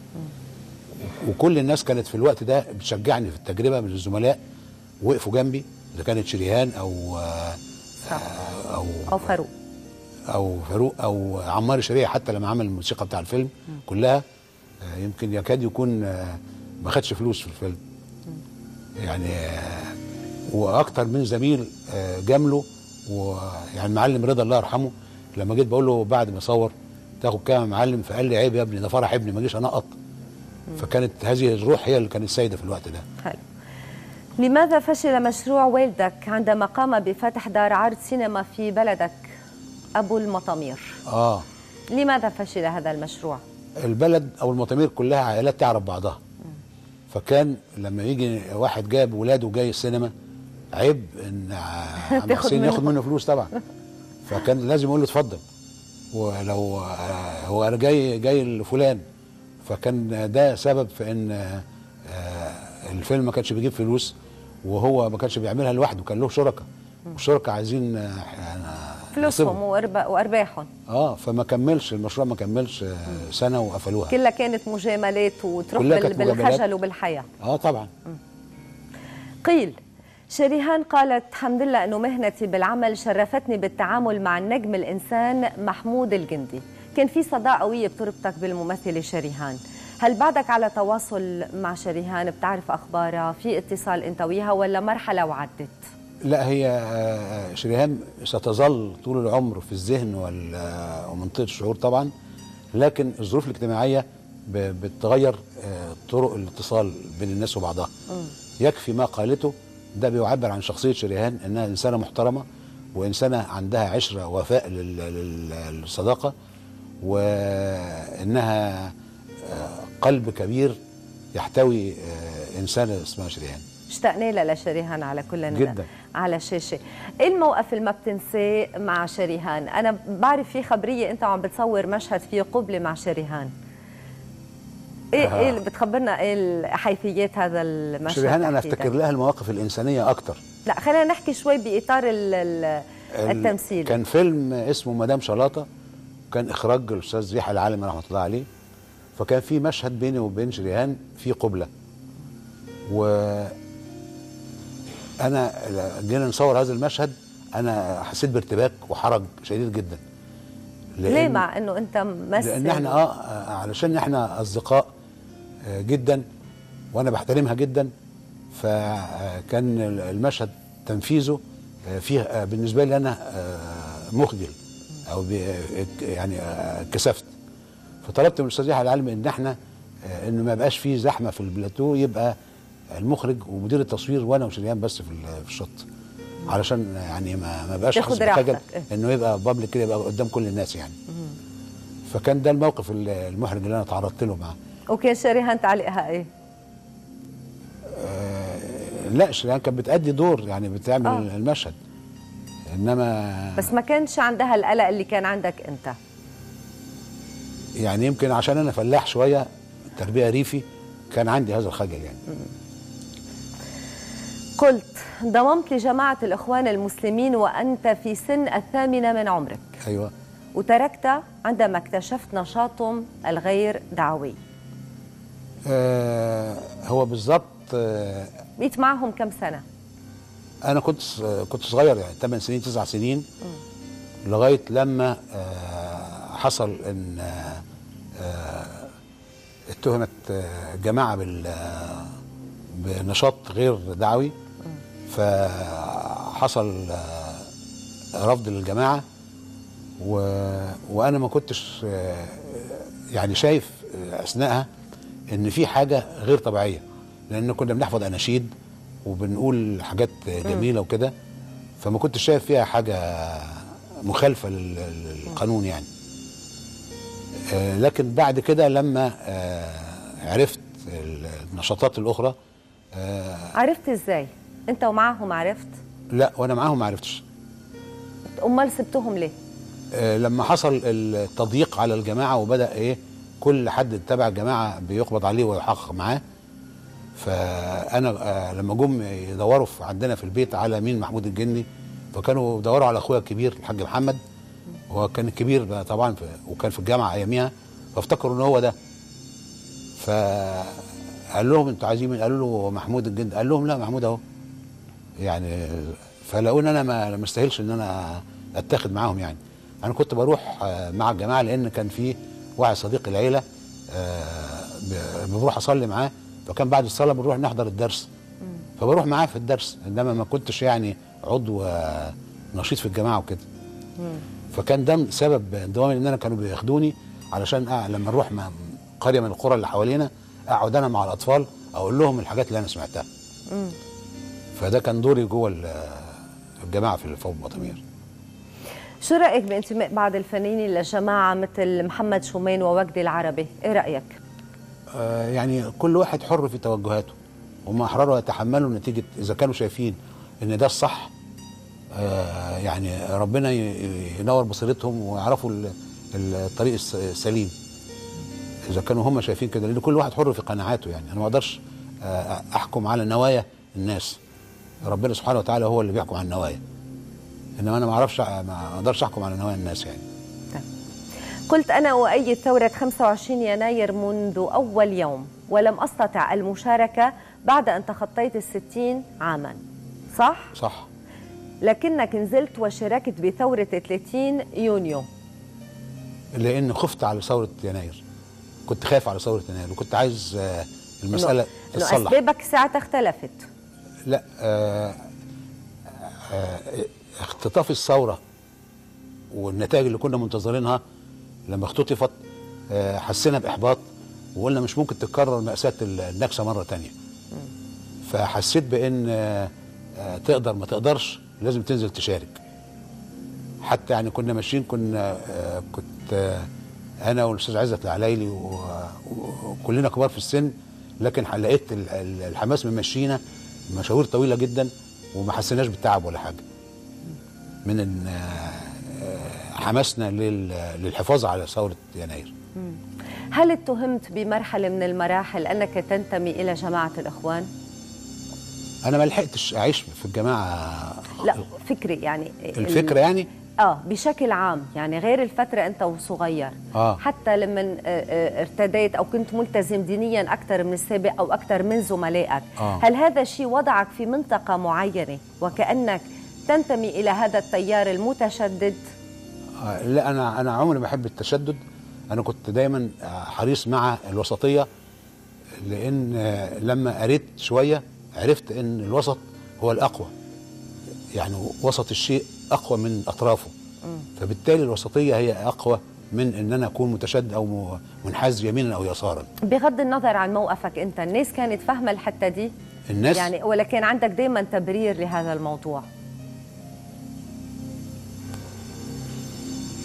وكل الناس كانت في الوقت ده بتشجعني في التجربه من الزملاء وقفوا جنبي اذا كانت شريهان او آه، صح. او او فاروق او فاروق او عمار شريعه حتى لما عمل الموسيقى بتاع الفيلم كلها آه، يمكن يكاد يكون آه، ما خدش فلوس في الفيلم يعني آه، واكتر من زميل آه، جامله ويعني المعلم رضا الله يرحمه لما جيت بقول له بعد ما صور تاخد كام يا معلم فقال لي عيب يا ابني ده فرح ابني ما اجيش انقط فكانت هذه الروح هي اللي كانت سايده في الوقت ده حلو لماذا فشل مشروع والدك عندما قام بفتح دار عرض سينما في بلدك ابو المطامير اه لماذا فشل هذا المشروع البلد او المطامير كلها عائلات تعرف بعضها فكان لما يجي واحد جايب ولاده جاي السينما عيب ان عم تاخد حسين منه. ياخد منه فلوس طبعا فكان لازم يقول له اتفضل ولو آه، هو انا جاي جاي لفلان فكان ده سبب في ان آه، آه، الفيلم ما كانش بيجيب فلوس وهو ما كانش بيعملها لوحده كان له شركاء والشركاء عايزين آه، آه، فلوسهم نصيبهم. وأرب- وارباحهم اه فما كملش المشروع ما كملش آه، سنه وقفلوها كلها كانت مجاملات وتروح كلها بال- كانت مجاملات. بالخجل وبالحياه اه طبعا قيل شريهان قالت الحمد لله أنه مهنتي بالعمل شرفتني بالتعامل مع النجم الإنسان محمود الجندي كان في صداقة قوية بتربطك بالممثلة شريهان هل بعدك على تواصل مع شريهان بتعرف أخبارها في اتصال أنت وياها ولا مرحلة وعدت لا هي آه، شريهان ستظل طول العمر في الذهن وال- آه، ومنطقه الشعور طبعا لكن الظروف الاجتماعيه ب- بتغير آه، طرق الاتصال بين الناس وبعضها يكفي ما قالته ده بيعبر عن شخصيه شريهان انها انسانه محترمه وانسانه عندها عشره ووفاء لل- لل- للصداقه وانها آه، قلب كبير يحتوي آه، انسانه اسمها شريهان اشتقنا لها لشريهان على كل جداً. على الشاشة ايه الموقف اللي ما بتنساه مع شريهان انا بعرف في خبرية انت عم بتصور مشهد فيه قبلة مع شريهان ايه آه. ايه اللي بتخبرنا ايه حيثيات هذا المشهد شريهان انا تحديداً؟ افتكر لها المواقف الانسانيه اكتر لا خلينا نحكي شوي باطار ال- ال- التمثيل كان فيلم اسمه مدام شلاطه كان اخراج الاستاذ ريحه العالم رحمه الله عليه فكان في مشهد بيني وبين شريهان في قبله و انا جينا نصور هذا المشهد انا حسيت بارتباك وحرج شديد جدا ليه مع انه انت ممثل لان احنا اه آه، علشان احنا اصدقاء آه، جدا وانا بحترمها جدا فكان المشهد تنفيذه آه، فيه آه، بالنسبه لي انا آه، مخجل او بي- آه، يعني آه، كسفت فطلبت من الاستاذ يحيى العالم ان احنا آه، انه ما يبقاش فيه زحمه في البلاتو يبقى المخرج ومدير التصوير وانا وشريان بس في ال- في الشط علشان يعني ما ما بقاش تاخد حاسس بخجل راحتك، إيه. انه يبقى بابليك كده يبقى قدام كل الناس يعني فكان ده الموقف ال- المحرج اللي انا تعرضت له معاه وكان شريهان تعليقها ايه؟ لا شريان كانت بتأدي دور يعني بتعمل آه. آه. المشهد انما بس ما كانش عندها القلق اللي كان عندك انت يعني يمكن عشان انا فلاح شويه تربيه ريفي كان عندي هذا الخجل يعني قلت انضممت لجماعة الإخوان المسلمين وأنت في سن الثامنة من عمرك ايوه وتركت عندما اكتشفت نشاطهم الغير دعوي آه هو بالظبط آه بقيت معهم كم سنة؟ انا كنت كنت صغير يعني 8 سنين 9 سنين لغايه لما آه حصل ان آه آه اتهمت آه، جماعه بال آه، بنشاط غير دعوي فحصل آه، رفض للجماعه و... وانا ما كنتش آه، يعني شايف آه، اثناءها ان في حاجه غير طبيعيه لان كنا بنحفظ اناشيد وبنقول حاجات جميله وكده فما كنتش شايف فيها حاجه مخالفه لل- للقانون يعني آه، لكن بعد كده لما آه، عرفت النشاطات الاخرى آه، عرفت ازاي؟ انت ومعهم عرفت؟ لا وانا معاهم ما عرفتش امال سبتهم ليه؟ آه، لما حصل التضييق على الجماعه وبدا ايه كل حد تبع الجماعه بيقبض عليه ويحقق معاه فانا آه، لما جم يدوروا في عندنا في البيت على مين محمود الجني فكانوا بيدوروا على اخويا الكبير الحاج محمد هو كان الكبير بقى طبعا في وكان في الجامعه اياميها فافتكروا ان هو ده فقال لهم انتوا عايزين مين؟ قالوا له محمود الجندي قال لهم لا محمود اهو يعني فلقوا ان انا ما ما استاهلش ان انا اتاخد معاهم يعني انا كنت بروح آه، مع الجماعه لان كان في واحد صديق العيله آه، ب- بروح اصلي معاه فكان بعد الصلاه بنروح نحضر الدرس فبروح معاه في الدرس انما ما كنتش يعني عضو آه، نشيط في الجماعه وكده فكان ده سبب انضمامي ان انا كانوا بياخدوني علشان أع- لما نروح مع قريه من القرى اللي حوالينا اقعد انا مع الاطفال اقول لهم الحاجات اللي انا سمعتها فده كان دوري جوه ال- الجماعه في الفوق بطمير شو رأيك بانتماء بعض الفنانين لجماعة مثل محمد شومين ووجدي العربي؟ ايه رأيك؟ آه، يعني كل واحد حر في توجهاته هم احرار يتحملوا نتيجه اذا كانوا شايفين ان ده الصح آه، يعني ربنا ي- ينور بصيرتهم ويعرفوا ال- الطريق الس- السليم اذا كانوا هم شايفين كده لان كل واحد حر في قناعاته يعني انا ما اقدرش آه، احكم على نوايا الناس ربنا سبحانه وتعالى هو اللي بيحكم على النوايا انما انا ما اعرفش ما اقدرش احكم على نوايا الناس يعني قلت أنا أؤيد ثورة 25 يناير منذ أول يوم ولم أستطع المشاركة بعد أن تخطيت الستين عاما صح؟ صح لكنك نزلت وشاركت بثورة 30 يونيو لان خفت على ثوره يناير كنت خايف على ثوره يناير وكنت عايز آه، المساله إنه تتصلح أسبابك ساعتها اختلفت لا آه، آه، اختطاف الثوره والنتائج اللي كنا منتظرينها لما اختطفت آه، حسينا باحباط وقلنا مش ممكن تتكرر ماساه النكسه مره تانية فحسيت بان آه، آه، تقدر ما تقدرش لازم تنزل تشارك حتى يعني كنا ماشيين كنا آه، كنت آه، انا والاستاذ عزت العلايلي و- و- وكلنا كبار في السن لكن لقيت ال- ال- الحماس ممشينا مشاوير طويله جدا وما حسيناش بالتعب ولا حاجه من إن، آه، آه، حماسنا لل- للحفاظ على ثوره يناير هل اتهمت بمرحلة من المراحل أنك تنتمي إلى جماعة الإخوان؟ انا ما لحقتش اعيش في الجماعه لا فكري يعني الفكره يعني اه بشكل عام يعني غير الفترة أنت وصغير آه. حتى لما آه، آه، ارتديت أو كنت ملتزم دينيا أكثر من السابق أو أكثر من زملائك آه. هل هذا الشيء وضعك في منطقة معينة وكأنك تنتمي إلى هذا التيار المتشدد آه، لا انا انا عمري ما بحب التشدد انا كنت دايما آه، حريص مع الوسطيه لان آه، لما قريت شويه عرفت ان الوسط هو الاقوى يعني وسط الشيء اقوى من اطرافه فبالتالي الوسطيه هي اقوى من ان انا اكون متشدد او م- منحاز يمينا او يسارا بغض النظر عن موقفك أنت الناس كانت فاهمة الحتة دي الناس يعني ولا كان عندك دايما تبرير لهذا الموضوع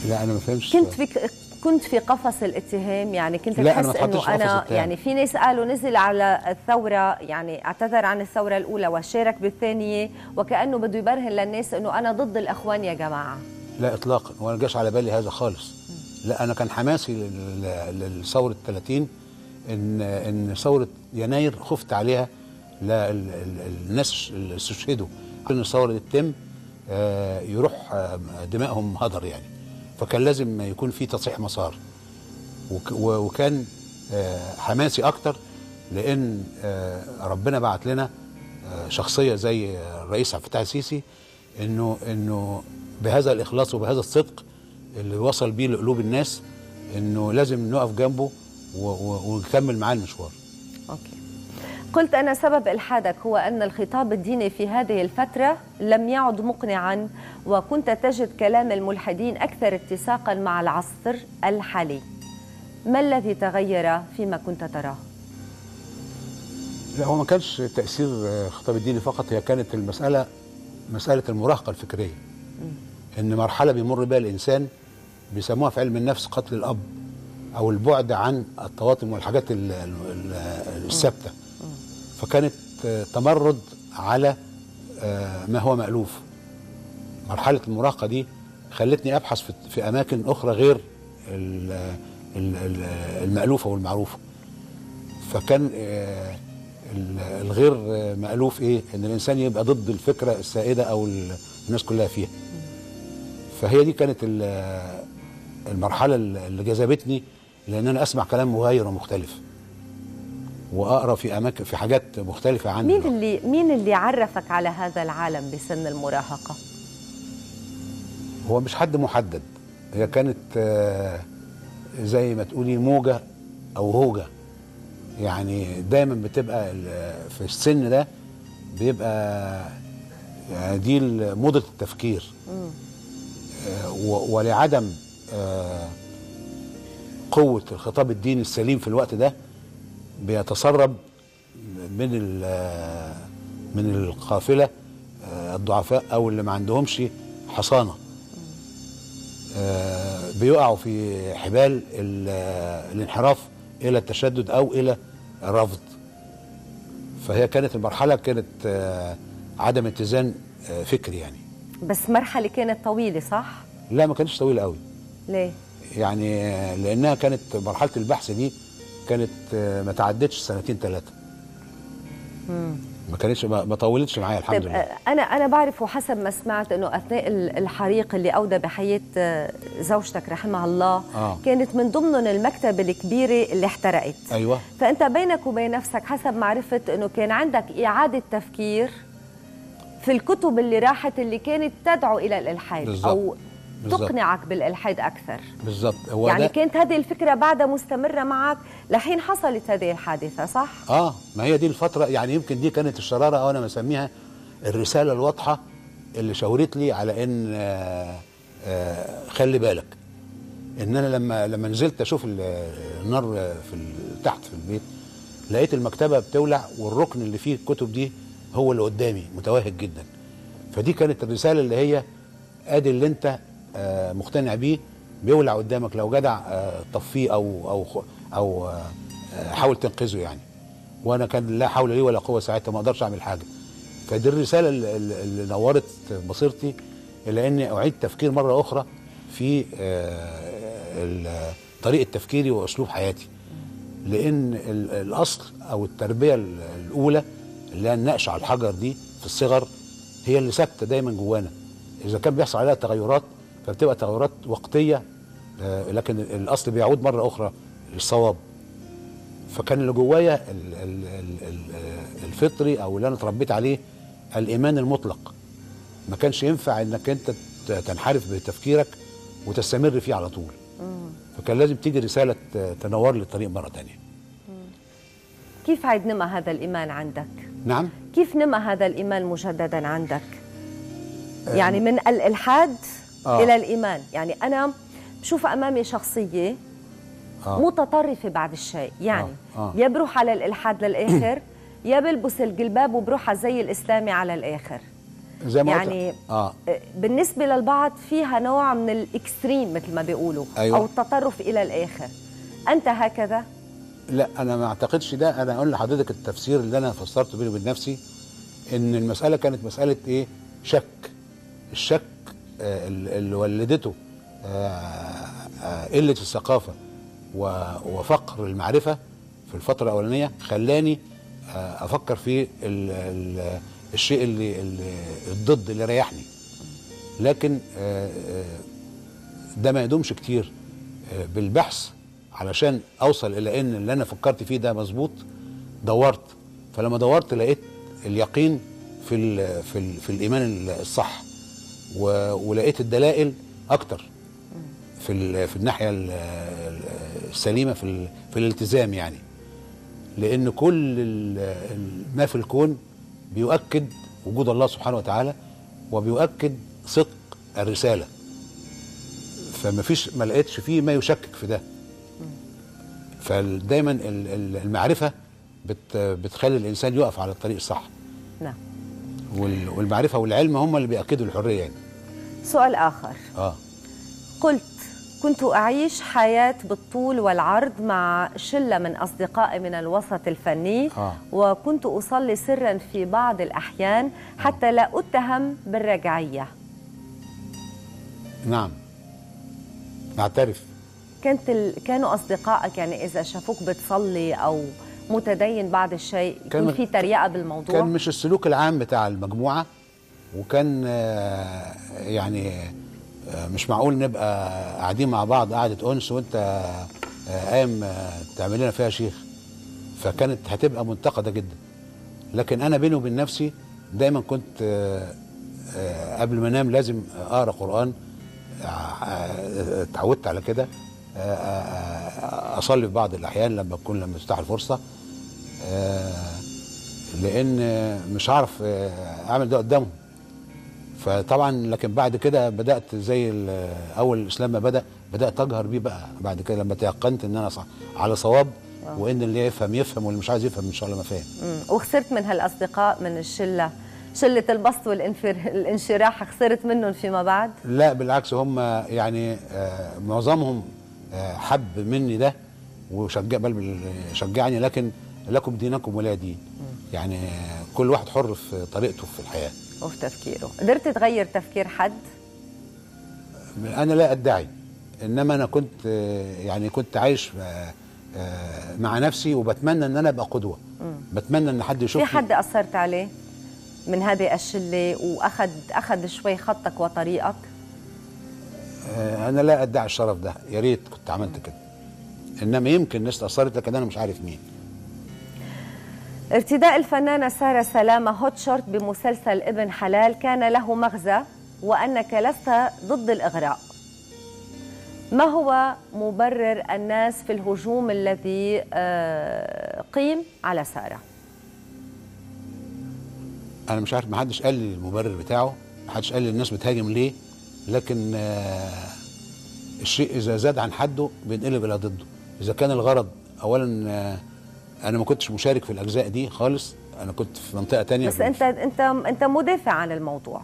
لا انا ما فهمتش كنت في كنت في قفص الاتهام يعني كنت لا، أنا تحس ما اتحطش في انه قفص انا الاتهام. يعني في ناس قالوا نزل على الثوره يعني اعتذر عن الثوره الاولى وشارك بالثانيه وكانه بده يبرهن للناس انه انا ضد الاخوان يا جماعه لا اطلاقا ولا جاش على بالي هذا خالص لا انا كان حماسي لل- لل- لثوره 30 ان ان ثوره يناير خفت عليها لا ال- ال- الناس اللي استشهدوا ان الثوره دي تتم آه، يروح آه، دمائهم هدر يعني فكان لازم يكون في تصحيح مسار وك- و- وكان آه، حماسي اكتر لان آه، ربنا بعت لنا آه، شخصيه زي الرئيس عبد الفتاح السيسي انه انه بهذا الاخلاص وبهذا الصدق اللي وصل بيه لقلوب الناس انه لازم نقف جنبه و- و- ونكمل معاه المشوار اوكي قلت أن سبب إلحادك هو أن الخطاب الديني في هذه الفترة لم يعد مقنعا وكنت تجد كلام الملحدين أكثر اتساقا مع العصر الحالي ما الذي تغير فيما كنت تراه؟ لا هو ما كانش تاثير آه، الخطاب الديني فقط هي كانت المساله مساله المراهقه الفكريه ان مرحله بيمر بها الانسان بيسموها في علم النفس قتل الاب او البعد عن الطواطم والحاجات ال- ال- ال- الثابته فكانت آه، تمرد على آه، ما هو مألوف مرحله المراهقه دي خلتني ابحث في, في اماكن اخرى غير ال- ال- ال- المألوفه والمعروفه فكان آه، ال- الغير آه، مألوف ايه ان الانسان يبقى ضد الفكره السائده او ال- الناس كلها فيها فهي دي كانت ال- المرحله اللي جذبتني لان انا اسمع كلام مغاير ومختلف واقرا في اماكن في حاجات مختلفه عني مين اللي مين اللي عرفك على هذا العالم بسن المراهقة؟ هو مش حد محدد هي كانت آه، زي ما تقولي موجة أو هوجة يعني دايما بتبقى ال- في السن ده بيبقى يعني دي موضة التفكير آه، و- ولعدم آه، قوة الخطاب الديني السليم في الوقت ده بيتسرب من ال- من القافلة آه، الضعفاء أو اللي ما عندهمش حصانة آه، بيقعوا في حبال ال- آه، الانحراف الى التشدد او الى الرفض فهي كانت المرحله كانت آه، عدم اتزان آه، فكري يعني بس مرحلة كانت طويلة صح؟ لا ما كانتش طويله قوي ليه؟ يعني آه، لانها كانت مرحله البحث دي كانت آه، ما تعدتش سنتين ثلاثه ما كانتش ما ما طولتش معايا الحمد طيب لله آه، انا انا بعرف وحسب ما سمعت انه اثناء ال- الحريق اللي اودى بحياه آه، زوجتك رحمها الله آه. كانت من ضمنهم المكتبه الكبيره اللي احترقت ايوه فانت بينك وبين نفسك حسب ما عرفت انه كان عندك اعاده تفكير في الكتب اللي راحت اللي كانت تدعو الى الالحاد بالظبط. او بالظبط. تقنعك بالالحاد اكثر بالظبط هو يعني ده كانت هذه الفكره بعدها مستمره معك لحين حصلت هذه الحادثه صح اه ما هي دي الفترة يعني يمكن دي كانت الشرارة او انا بسميها الرسالة الواضحة اللي شاورت لي على ان آه آه خلي بالك ان انا لما لما نزلت اشوف ال- النار في ال- تحت في البيت لقيت المكتبة بتولع والركن اللي فيه الكتب دي هو اللي قدامي متوهج جدا فدي كانت الرسالة اللي هي ادي اللي انت آه مقتنع بيه بيولع قدامك لو جدع آه طفيه او او خ- او آه آه، حاول تنقذه يعني وانا كان لا حول لي ولا قوه ساعتها ما اقدرش اعمل حاجه فدي الرساله اللي, اللي نورت بصيرتي الى اني اعيد تفكير مره اخرى في آه، ال- طريقه تفكيري واسلوب حياتي لان ال- الاصل او التربيه ال- الاولى اللي هي النقش على الحجر دي في الصغر هي اللي ثابته دايما جوانا اذا كان بيحصل عليها تغيرات فبتبقى تغيرات وقتيه آه، لكن الاصل بيعود مره اخرى للصواب فكان اللي جوايا ال- ال- ال- ال- الفطري او اللي انا اتربيت عليه الايمان المطلق ما كانش ينفع انك انت ت- تنحرف بتفكيرك وتستمر فيه على طول فكان لازم تيجي رساله ت- تنور لي الطريق مره تانية كيف عاد نمى هذا الايمان عندك نعم كيف نمى هذا الايمان مجددا عندك يعني من الالحاد آه. الى الايمان يعني انا بشوف امامي شخصيه آه. متطرفه بعد الشيء يعني آه. آه. يا بروح على الالحاد للاخر يا بلبس الجلباب وبروح على الزي الاسلامي على الاخر زي ما قلت- يعني اه بالنسبة للبعض فيها نوع من الإكستريم مثل ما بيقولوا أيوة. أو التطرف إلى الآخر أنت هكذا لا انا ما اعتقدش ده انا اقول لحضرتك التفسير اللي انا فسرته بيني وبين نفسي ان المساله كانت مساله ايه شك الشك آه، اللي اللي ولدته آه، آه، قله الثقافه و- وفقر المعرفه في الفتره الاولانيه خلاني آه، افكر في ال- ال- الشيء اللي اللي- الضد اللي ريحني لكن آه، آه، ده ما يدومش كتير آه، بالبحث علشان اوصل الى ان اللي انا فكرت فيه ده مظبوط دورت فلما دورت لقيت اليقين في ال في ال في الايمان الصح و- ولقيت الدلائل اكتر في ال في الناحيه ال- ال- السليمه في ال- في الالتزام يعني لان كل ال- ال- ما في الكون بيؤكد وجود الله سبحانه وتعالى وبيؤكد صدق الرساله فما فيش ما لقيتش فيه ما يشكك في ده فدايما ال- ال- المعرفه بت بتخلي الانسان يقف على الطريق الصح نعم وال- والمعرفه والعلم هم اللي بياكدوا الحريه يعني سؤال آخر اه قلت كنت أعيش حياة بالطول والعرض مع شلة من أصدقائي من الوسط الفني آه. وكنت أصلي سرا في بعض الأحيان حتى لا أتهم بالرجعية نعم نعترف كانت ال... كانوا أصدقائك يعني إذا شافوك بتصلي أو متدين بعض الشيء كان- يكون في تريقة بالموضوع كان مش السلوك العام بتاع المجموعه وكان آه، يعني آه، مش معقول نبقى قاعدين مع بعض قعده انس وانت آه، قايم آه، تعمل لنا فيها شيخ فكانت هتبقى منتقده جدا لكن انا بيني وبين نفسي دايما كنت آه، آه، قبل ما انام لازم اقرا قران آه، آه، اتعودت على كده آه، آه، اصلي في بعض الاحيان لما اكون لما تفتح الفرصه آه، لان مش هعرف آه، اعمل ده قدامهم فطبعا لكن بعد كده بدات زي ال- اول الاسلام ما بدا بدات اجهر بيه بقى بعد كده لما تيقنت ان انا صح على صواب وان اللي يفهم يفهم واللي مش عايز يفهم ان شاء الله ما فاهم مم. وخسرت من هالأصدقاء من الشلة شلة البسط والانشراح خسرت منهم فيما بعد لا بالعكس هم يعني آه، معظمهم آه، حب مني ده وشجع بل بال- شجعني لكن لكم دينكم ولا دين يعني آه، كل واحد حر في طريقته في الحياه وفي تفكيره قدرت تغير تفكير حد انا لا ادعي انما انا كنت آه، يعني كنت عايش آه، آه، مع نفسي وبتمنى ان انا ابقى قدوه بتمنى ان حد في يشوفني حد أثرت عليه من هذه الشلة وأخذ أخذ شوي خطك وطريقك آه، انا لا ادعي الشرف ده يا ريت كنت عملت كده انما يمكن ناس اثرت لكن انا مش عارف مين ارتداء الفنانة سارة سلامة هوت شورت بمسلسل ابن حلال كان له مغزى وأنك لست ضد الإغراء ما هو مبرر الناس في الهجوم الذي آه، قيم على سارة انا مش عارف ما حدش قال لي المبرر بتاعه ما حدش قال لي الناس بتهاجم ليه لكن آه، الشيء اذا زاد عن حده بينقلب الى ضده اذا كان الغرض اولا آه، انا ما كنتش مشارك في الاجزاء دي خالص انا كنت في منطقه تانية بس أنت أنت أنت مدافع عن الموضوع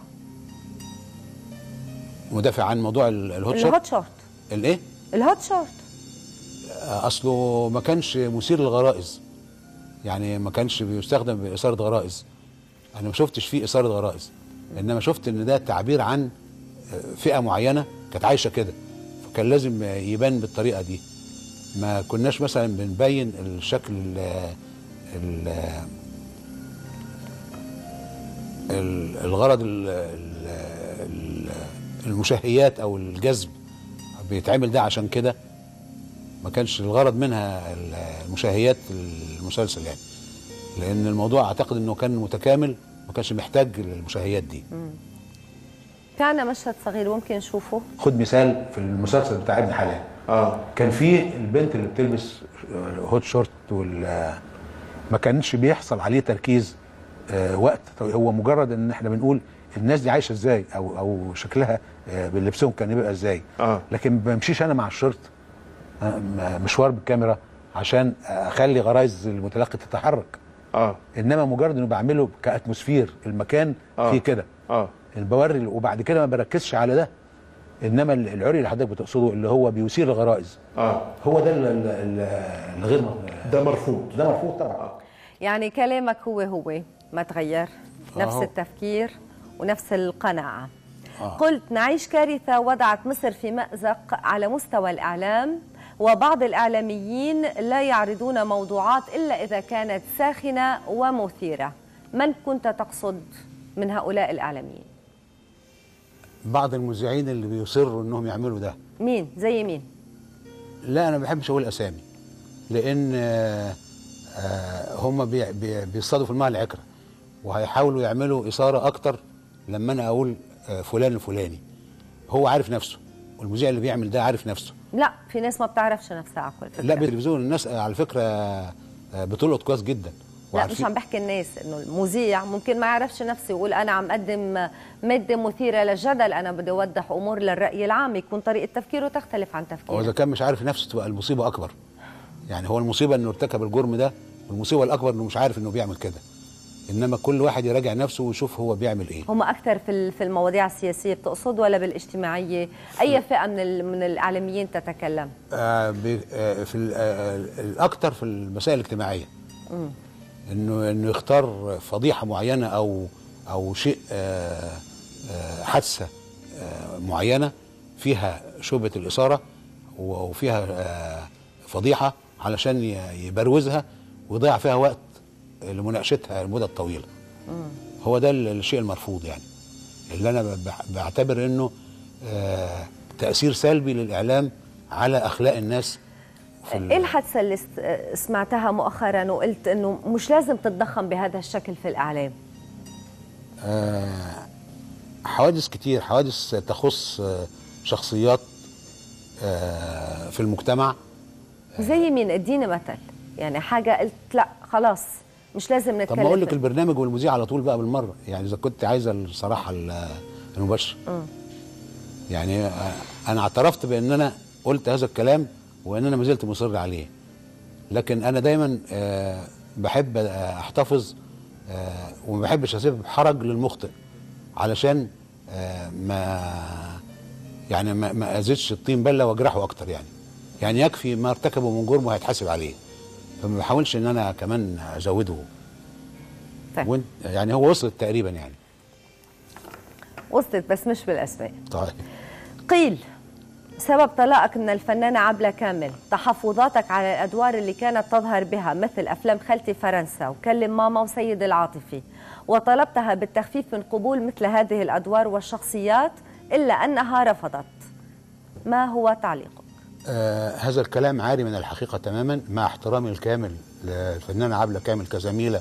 مدافع عن موضوع ال- الهوت شوت الهوت شورت الايه الهوت شورت آه، اصله ما كانش مثير للغرائز يعني ما كانش بيستخدم باثاره غرائز انا ما شفتش فيه اثاره غرائز انما شفت ان ده تعبير عن آه، فئه معينه كانت عايشه كده فكان لازم آه، يبان بالطريقه دي ما كناش مثلا بنبين الشكل ال ال ال- الغرض ال- ال- ال- المشهيات او الجذب بيتعمل ده عشان كده ما كانش الغرض منها المشاهيات المسلسل يعني لان الموضوع اعتقد انه كان متكامل ما كانش محتاج المشاهيات دي في عنا مشهد صغير ممكن نشوفه خد مثال في المسلسل بتاع ابن حلال اه كان في البنت اللي بتلبس هوت شورت وال ما كانش بيحصل عليه تركيز آه، وقت طيب هو مجرد ان احنا بنقول الناس دي عايشه ازاي او او شكلها آه، بلبسهم كان يبقى ازاي آه. لكن ما بمشيش انا مع الشورت آه، م- مشوار بالكاميرا عشان اخلي غرايز المتلقي تتحرك اه انما مجرد انه بعمله كاتموسفير المكان آه. فيه كده اه البوري وبعد كده ما بركزش على ده انما ال- العري اللي حضرتك بتقصده اللي هو بيثير الغرائز اه هو ده ال- ال- ال- الغير م- ده مرفوض ده مرفوض طبعا يعني كلامك هو هو ما تغير نفس أهو. التفكير ونفس القناعة آه. قلت نعيش كارثة وضعت مصر في مأزق على مستوى الإعلام وبعض الإعلاميين لا يعرضون موضوعات إلا إذا كانت ساخنة ومثيرة من كنت تقصد من هؤلاء الإعلاميين؟ بعض المذيعين اللي بيصروا انهم يعملوا ده مين؟ زي مين؟ لا انا ما بحبش اقول اسامي لان آه، آه، هم بي- بي- بيصطادوا في الماء العكره وهيحاولوا يعملوا اثاره اكتر لما انا اقول آه، فلان الفلاني هو عارف نفسه والمذيع اللي بيعمل ده عارف نفسه لا في ناس ما بتعرفش نفسها على كل فكرة لا بالتلفزيون الناس آه، على فكره آه، بتلقط كويس جدا لا مش وعارفين- عم بحكي الناس انه المذيع ممكن ما يعرفش نفسه يقول انا عم اقدم ماده مثيره للجدل انا بدي اوضح امور للراي العام يكون طريقه تفكيره تختلف عن هو تفكيري اذا كان مش عارف نفسه تبقى المصيبه اكبر يعني هو المصيبه انه ارتكب الجرم ده والمصيبه الاكبر انه مش عارف انه بيعمل كده انما كل واحد يراجع نفسه ويشوف هو بيعمل ايه هم اكثر في ال- في المواضيع السياسيه بتقصد ولا بالاجتماعيه اي فئه من ال- من الاعلاميين تتكلم آه ب- آه في ال- آه الاكثر في المسائل الاجتماعيه انه انه يختار فضيحه معينه او او شيء آه آه حادثه آه معينه فيها شبهه الاثاره و- وفيها آه فضيحه علشان ي- يبروزها ويضيع فيها وقت لمناقشتها المدة الطويله هو ده ال- الشيء المرفوض يعني اللي انا ب- ب- بعتبر انه آه تاثير سلبي للاعلام على اخلاق الناس في ال- ايه الحادثه اللي است- سمعتها مؤخرا وقلت انه مش لازم تتضخم بهذا الشكل في الاعلام آه، حوادث كتير حوادث تخص آه، شخصيات آه، في المجتمع زي مين اديني مثل يعني حاجه قلت لا خلاص مش لازم طب نتكلم ما اقول لك في- البرنامج والمذيع على طول بقى بالمره يعني اذا كنت عايزه الصراحه ال- المباشره يعني آه، انا اعترفت بان انا قلت هذا الكلام وان انا ما زلت مصر عليه لكن انا دايما آه، بحب آه، احتفظ آه، وما بحبش اسيب حرج للمخطئ علشان آه، ما يعني ما ما اذيتش الطين بله واجرحه اكتر يعني يعني يكفي ما ارتكبه من جرم وهيتحاسب عليه فما بحاولش ان انا كمان ازوده طيب. وانت يعني هو وصلت تقريبا يعني وصلت بس مش بالاسماء طيب قيل سبب طلاقك من الفنانة عبلة كامل تحفظاتك على الأدوار اللي كانت تظهر بها مثل أفلام خالتي فرنسا وكلم ماما وسيد العاطفي وطلبتها بالتخفيف من قبول مثل هذه الأدوار والشخصيات إلا أنها رفضت ما هو تعليقك؟ آه هذا الكلام عاري من الحقيقة تماما مع احترامي الكامل للفنانة عبلة كامل كزميلة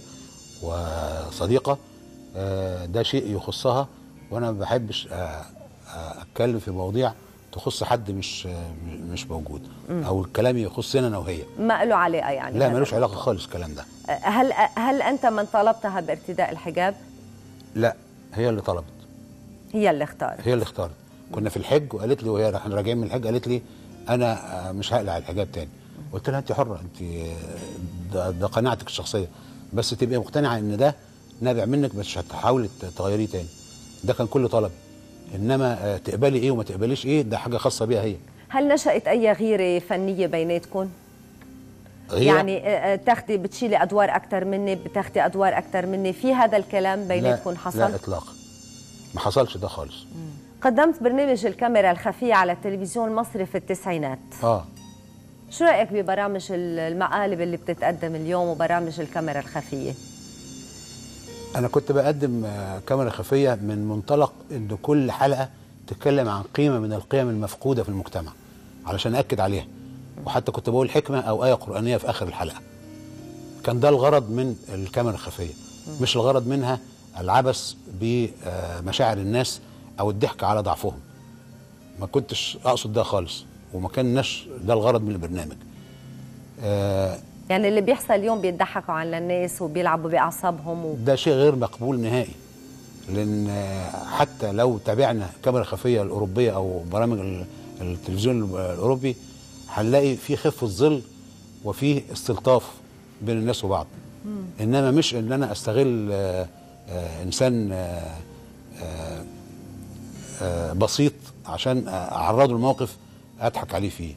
وصديقة آه ده شيء يخصها وأنا ما بحبش آه آه أتكلم في مواضيع تخص حد مش آه مش موجود أو الكلام يخصنا أنا وهي ما له علاقة يعني لا هذا ملوش الموضوع. علاقة خالص الكلام ده هل هل أنت من طلبتها بارتداء الحجاب؟ لا هي اللي طلبت هي اللي اختارت هي اللي اختارت كنا في الحج وقالت لي وهي احنا راجعين من الحج قالت لي انا آه، مش هقلع الحجاب تاني قلت لها انت حره انت آه، ده, ده قناعتك الشخصيه بس تبقي مقتنعه ان ده نابع منك مش هتحاولي ت- تغيريه تاني ده كان كل طلب انما آه، تقبلي ايه وما تقبليش ايه ده حاجه خاصه بيها هي هل نشأت أي غيرة فنية بيناتكم؟ هي يعني آه، آه، تاخدي بتشيلي ادوار اكثر مني بتاخدي ادوار اكثر مني في هذا الكلام بيناتكم لا, حصل لا اطلاقا ما حصلش ده خالص قدمت برنامج الكاميرا الخفيه على التلفزيون المصري في التسعينات اه شو رايك ببرامج ال- المقالب اللي بتتقدم اليوم وبرامج الكاميرا الخفيه انا كنت بقدم آه، كاميرا خفيه من منطلق ان كل حلقه تتكلم عن قيمه من القيم المفقوده في المجتمع علشان اكد عليها وحتى كنت بقول حكمه او ايه قرانيه في اخر الحلقه كان ده الغرض من الكاميرا الخفيه مش الغرض منها العبث بمشاعر الناس او الضحك على ضعفهم ما كنتش اقصد ده خالص وما كانش ده الغرض من البرنامج آه يعني اللي بيحصل اليوم بيضحكوا على الناس وبيلعبوا باعصابهم و... ده شيء غير مقبول نهائي لان آه، حتى لو تابعنا كاميرا خفيه الاوروبيه او برامج ال- التلفزيون الاوروبي هنلاقي في خفه ظل وفي استلطاف بين الناس وبعض انما مش ان انا استغل آه، آه، انسان آه، آه، آه، بسيط عشان اعرضه لموقف اضحك عليه فيه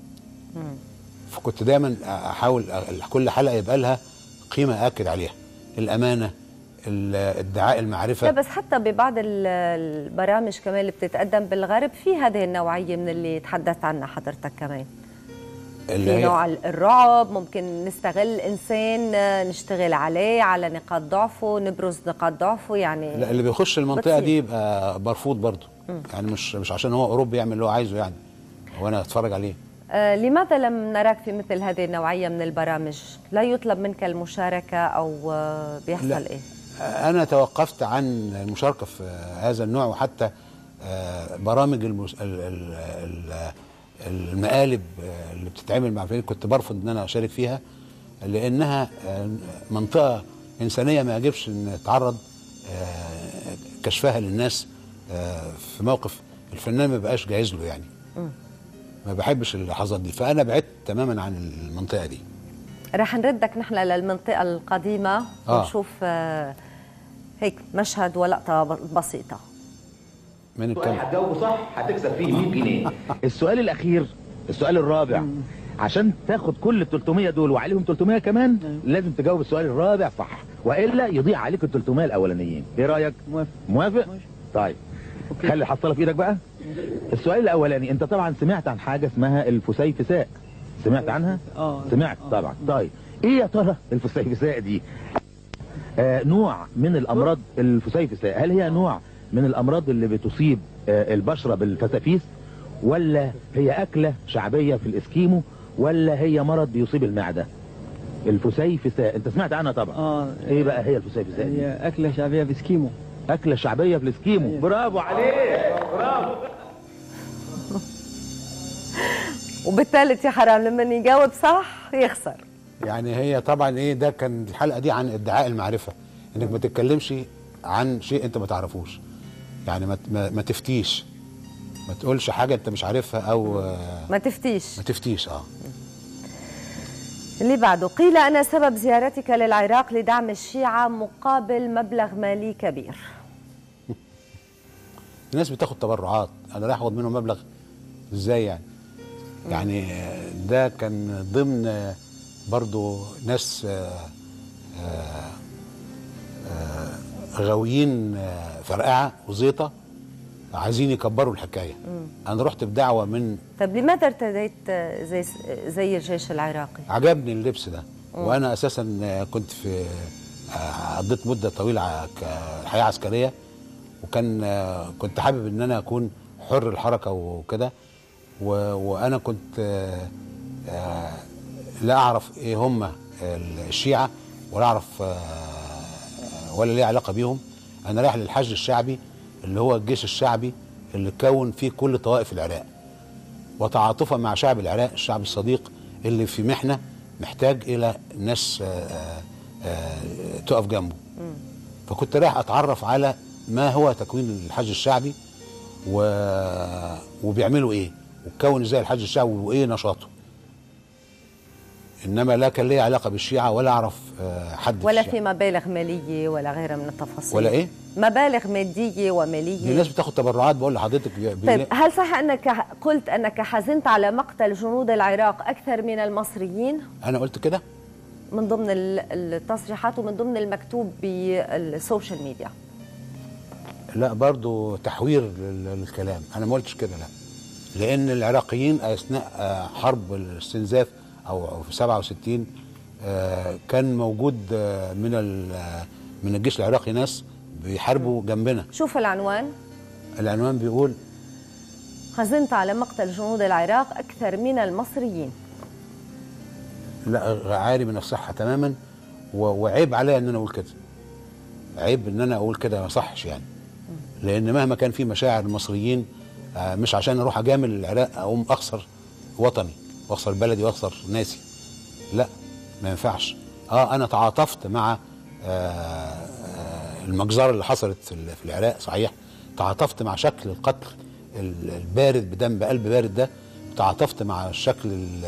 فكنت دايما احاول أ- كل حلقه يبقى لها قيمه اكد عليها الامانه ال- ادعاء لا المعرفه بس حتى ببعض ال- البرامج كمان اللي بتتقدم بالغرب في هذه النوعيه من اللي تحدثت عنها حضرتك كمان اللي في هي نوع الرعب ممكن نستغل انسان آه، نشتغل عليه على نقاط ضعفه نبرز نقاط ضعفه يعني لا اللي بيخش المنطقه بتصير. دي يبقى مرفوض برضه يعني مش مش عشان هو اوروبي يعمل اللي هو عايزه يعني هو انا اتفرج عليه آه، لماذا لم نراك في مثل هذه النوعيه من البرامج لا يطلب منك المشاركه او آه، بيحصل لا. ايه انا توقفت عن المشاركه في هذا النوع وحتى آه، برامج المس... ال- ال- ال- المقالب آه، اللي بتتعمل مع فريق كنت برفض ان انا اشارك فيها لانها آه، منطقه انسانيه ما يجبش ان تعرض آه، كشفها للناس آه، في موقف الفنان ما بقاش جاهز له يعني ما بحبش اللحظات دي فانا بعدت تماما عن المنطقه دي رح نردك نحن للمنطقه القديمه آه. ونشوف آه، هيك مشهد ولقطه ب- بسيطه من سؤال الكلام هتجاوبه صح هتكسب فيه 100 جنيه السؤال الاخير السؤال الرابع عشان تاخد كل ال 300 دول وعليهم 300 كمان لازم تجاوب السؤال الرابع صح والا يضيع عليك ال 300 الاولانيين ايه رايك موافق موافق طيب خلي الحصاله في ايدك بقى السؤال الاولاني انت طبعا سمعت عن حاجه اسمها الفسيفساء سمعت عنها اه سمعت آه. طبعا طيب ايه يا ترى الفسيفساء دي آه نوع من الامراض الفسيفساء هل هي نوع من الامراض اللي بتصيب آه البشره بالفسافيس ولا هي اكله شعبيه في الاسكيمو ولا هي مرض بيصيب المعده الفسيفساء انت سمعت عنها طبعا اه ايه بقى هي الفسيفساء دي هي اكله شعبيه بسكيمو اكله شعبيه في الاسكيمو برافو عليك برافو وبالثالث يا حرام لما يجاوب صح يخسر يعني هي طبعا ايه ده كان الحلقه دي عن ادعاء المعرفه انك ما تتكلمش عن شيء انت ما تعرفوش يعني ما ما, ما تفتيش ما تقولش حاجه انت مش عارفها او آه، ما تفتيش ما تفتيش اه اللي بعده قيل أن سبب زيارتك للعراق لدعم الشيعة مقابل مبلغ مالي كبير الناس بتاخد تبرعات انا رايح اخد منهم مبلغ ازاي يعني يعني آه، ده كان ضمن آه، برضو ناس آه، آه، آه، غاويين آه، فرقعه وزيطه عايزين يكبروا الحكايه انا رحت بدعوه من طيب لماذا ارتديت زي زي الجيش العراقي؟ عجبني اللبس ده وانا اساسا آه، كنت في آه، قضيت مده طويله ع- ك- حياه عسكريه وكان آه، كنت حابب ان انا اكون حر الحركه وكده و- وانا كنت آه، آه، لا اعرف ايه هم الشيعه ولا اعرف آه، ولا ليه علاقه بيهم انا رايح للحج الشعبي اللي هو الجيش الشعبي اللي كون فيه كل طوائف العراق وتعاطفا مع شعب العراق الشعب الصديق اللي في محنه محتاج الى ناس آه، آه، آه، تقف جنبه فكنت رايح اتعرف على ما هو تكوين الحج الشعبي و... وبيعملوا ايه وتكون ازاي الحج الشعبي وايه نشاطه انما لا كان ليه علاقه بالشيعه ولا اعرف آه، حد ولا الشيعة. في مبالغ مالية ولا غيرها من التفاصيل ولا ايه مبالغ مادية دي ومالية الناس بتاخد تبرعات بقول لحضرتك بي... بي... طيب هل صح أنك قلت أنك حزنت على مقتل جنود العراق أكثر من المصريين؟ انا قلت كده من ضمن ال- التصريحات ومن ضمن المكتوب بالسوشيال ميديا لا برضو تحوير لل- للكلام انا ما قلتش كده لا لان العراقيين اثناء آه، حرب الاستنزاف او أو في 67 آه، كان موجود آه، من ال- آه، من الجيش العراقي ناس بيحاربوا جنبنا شوف العنوان العنوان بيقول حزنت على مقتل جنود العراق أكثر من المصريين لا عاري من الصحه تماما و- وعيب عليا ان انا اقول كده عيب ان انا اقول كده ما صحش يعني لان مهما كان في مشاعر المصريين آه، مش عشان اروح اجامل العراق اقوم اخسر وطني واخسر بلدي واخسر ناسي لا ما ينفعش اه انا تعاطفت مع آه، آه، المجزره اللي حصلت في ال- في العراق صحيح تعاطفت مع شكل القتل ال- البارد بدم بقلب بارد ده تعاطفت مع الشكل ال-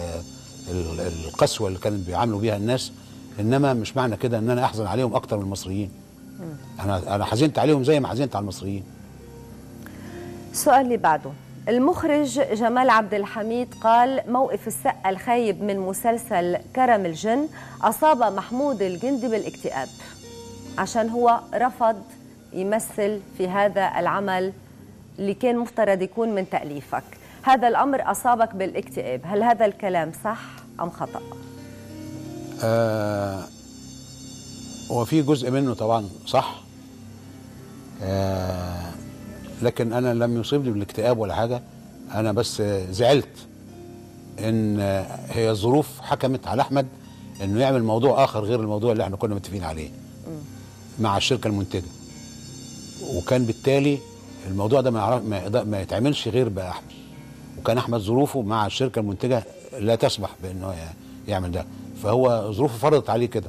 ال- القسوه اللي كانوا بيعاملوا بيها الناس انما مش معنى كده ان انا احزن عليهم اكتر من المصريين انا انا حزنت عليهم زي ما حزنت على المصريين السؤال اللي بعده المخرج جمال عبد الحميد قال موقف السقا الخايب من مسلسل كرم الجن أصاب محمود الجندي بالاكتئاب عشان هو رفض يمثل في هذا العمل اللي كان مفترض يكون من تأليفك هذا الأمر أصابك بالاكتئاب هل هذا الكلام صح أم خطأ؟ آه هو في جزء منه طبعا صح آه لكن انا لم يصيبني بالاكتئاب ولا حاجه انا بس زعلت ان هي الظروف حكمت على احمد انه يعمل موضوع اخر غير الموضوع اللي احنا كنا متفقين عليه مع الشركه المنتجه وكان بالتالي الموضوع ده ما يعرف ما, يقدر- ما يتعملش غير باحمد وكان احمد ظروفه مع الشركه المنتجه لا تسمح بانه ي- يعمل ده فهو ظروفه فرضت عليه كده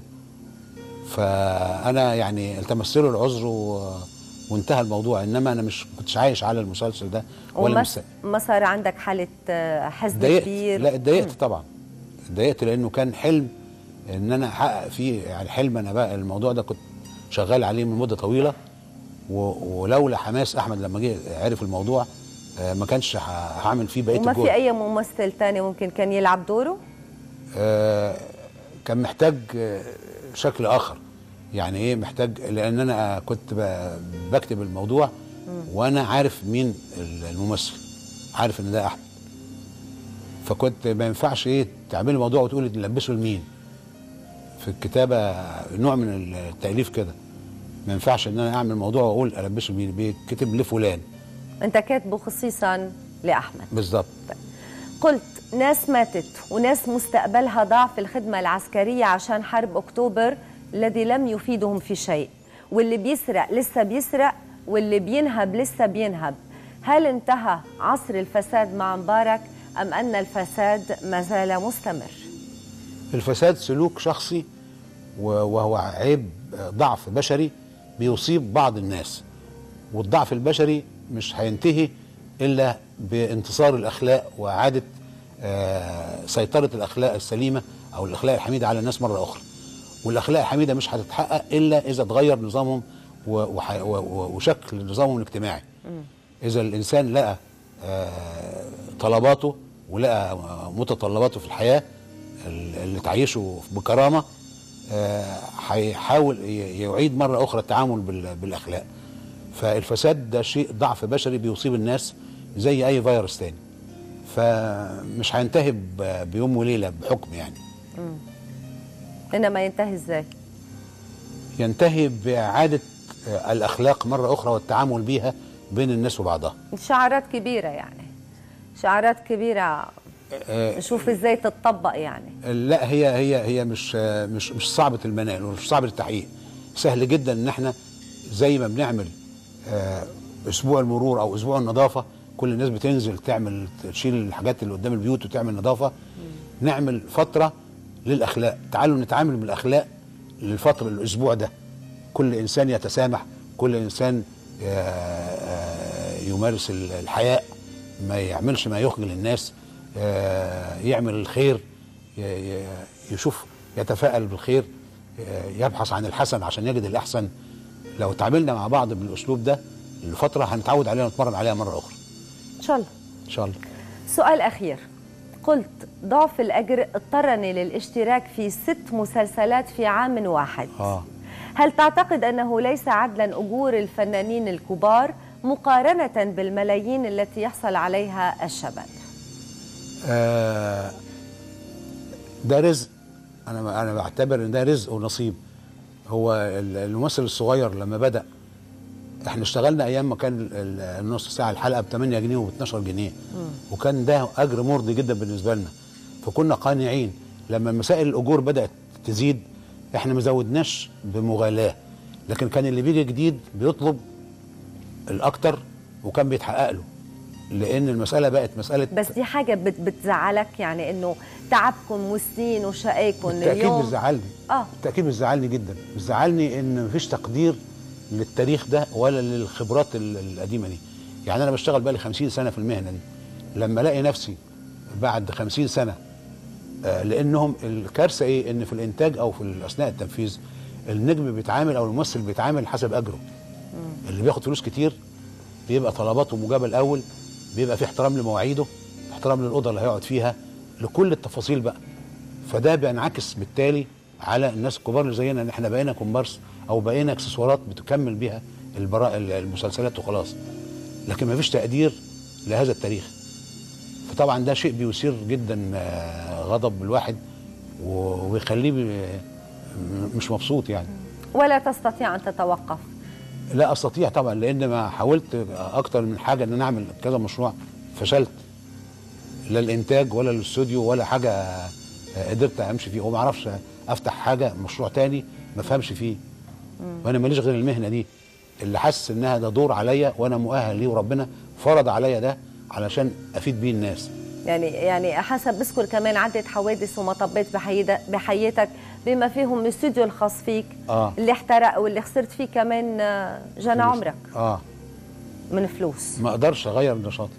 فانا يعني التمست له العذر و... وانتهى الموضوع انما انا مش كنتش عايش على المسلسل ده ولا وما مس... ما صار عندك حالة آه، حزن اتضايقت كبير لا اتضايقت طبعا اتضايقت لانه كان حلم ان انا احقق فيه يعني حلم انا بقى الموضوع ده كنت شغال عليه من مده طويله و... ولولا حماس احمد لما جه عرف الموضوع آه، ما كانش ه- هعمل فيه بقيه وما الجهد في أي ممثل تاني ممكن كان يلعب دوره؟ آه، كان محتاج آه، شكل اخر يعني ايه محتاج لان انا كنت ب- بكتب الموضوع وانا عارف مين الممثل عارف ان ده احمد فكنت ما ينفعش ايه تعملي موضوع وتقولي نلبسه لمين في الكتابه نوع من التاليف كده ما ينفعش ان انا اعمل موضوع واقول البسه لمين بيتكتب لفلان أنت كاتبه خصيصا لأحمد بالظبط قلت ناس ماتت وناس مستقبلها ضاع في الخدمة العسكرية عشان حرب أكتوبر الذي لم يفيدهم في شيء واللي بيسرق لسه بيسرق واللي بينهب لسه بينهب هل انتهى عصر الفساد مع مبارك أم أن الفساد ما زال مستمر؟ الفساد سلوك شخصي و- وهو عيب ضعف بشري بيصيب بعض الناس والضعف البشري مش هينتهي الا بانتصار الاخلاق واعاده آه، سيطره الاخلاق السليمه او الاخلاق الحميده على الناس مره اخرى والاخلاق الحميده مش هتتحقق الا اذا اتغير نظامهم و- وح- و- و- وشكل نظامهم الاجتماعي اذا الانسان لقى آه، طلباته ولقى متطلباته في الحياه ال- اللي تعيشه بكرامه آه، هيحاول ي- يعيد مره اخرى التعامل بال- بالاخلاق فالفساد ده شيء ضعف بشري بيصيب الناس زي اي فيروس تاني فمش هينتهي ب- بيوم وليله بحكم يعني إنما ينتهي إزاي؟ ينتهي باعاده آه، الاخلاق مره اخرى والتعامل بيها بين الناس وبعضها شعارات كبيرة يعني شعارات كبيرة آه، نشوف إزاي تتطبق يعني لا هي هي هي مش مش مش صعبه المنال ومش صعبه التحقيق سهل جدا ان احنا زي ما بنعمل آه، اسبوع المرور او اسبوع النظافه كل الناس بتنزل تعمل تشيل الحاجات اللي قدام البيوت وتعمل نظافه نعمل فتره للاخلاق تعالوا نتعامل بالاخلاق للفتره الاسبوع ده كل انسان يتسامح كل انسان آه، آه، يمارس ال- الحياء ما يعملش ما يخجل الناس آه، يعمل الخير ي- ي- يشوف يتفائل بالخير آه، يبحث عن الحسن عشان يجد الاحسن لو تعاملنا مع بعض بالاسلوب ده لفتره هنتعود عليها ونتمرن عليها مره اخرى إن شاء الله ان شاء الله سؤال أخير قلت ضعف الأجر اضطرني للاشتراك في ست مسلسلات في عام واحد اه هل تعتقد أنه ليس عدلا أجور الفنانين الكبار مقارنة بالملايين التي يحصل عليها الشباب آه، ده رزق انا انا بعتبر ان ده رزق ونصيب هو ال- الممثل الصغير لما بدا احنا اشتغلنا ايام ما كان ال- ال- النص ساعه الحلقه ب 8 جنيه وب 12 جنيه وكان ده اجر مرضي جدا بالنسبه لنا فكنا قانعين لما مسائل الاجور بدات تزيد احنا ما زودناش بمغالاه لكن كان اللي بيجي جديد بيطلب الاكتر وكان بيتحقق له لان المساله بقت مساله بس دي حاجة بت بتزعلك يعني أنه تعبكم وسنين وشقاكم بالتاكيد اليوم بتزعلني آه بالتاكيد بتزعلني جدا بتزعلني ان مفيش تقدير للتاريخ ده ولا للخبرات ال- القديمه دي يعني انا بشتغل بقالي 50 سنه في المهنه دي لما الاقي نفسي بعد 50 سنه آه، لانهم الكارثه ايه ان في الانتاج او في اثناء التنفيذ النجم بيتعامل او الممثل بيتعامل حسب اجره اللي بياخد فلوس كتير بيبقى طلباته مجابه الاول بيبقى في احترام لمواعيده احترام للاوضه اللي هيقعد فيها لكل التفاصيل بقى فده بينعكس بالتالي على الناس الكبار اللي زينا ان احنا بقينا كومبارس او بقينا اكسسوارات بتكمل بيها البراء المسلسلات وخلاص لكن ما فيش تقدير لهذا التاريخ فطبعا ده شيء بيثير جدا آه، غضب الواحد و- ويخليه بي- م- مش مبسوط يعني ولا تستطيع أن تتوقف لا استطيع طبعا لان ما حاولت اكتر من حاجه ان انا اعمل كذا مشروع فشلت لا الانتاج ولا الاستوديو ولا حاجه آه، قدرت امشي فيه وما اعرفش افتح حاجه مشروع تاني ما افهمش فيه وانا ماليش غير المهنه دي اللي حاسس انها ده دور عليا وانا مؤهل ليه وربنا فرض عليا ده علشان افيد بيه الناس يعني يعني حسب بذكر كمان عدة حوادث ومطبات بحيد- بحياتك بما فيهم الاستوديو الخاص فيك اه اللي احترق واللي خسرت فيه كمان آه، جنى فلوس. عمرك اه من فلوس ما اقدرش اغير نشاطي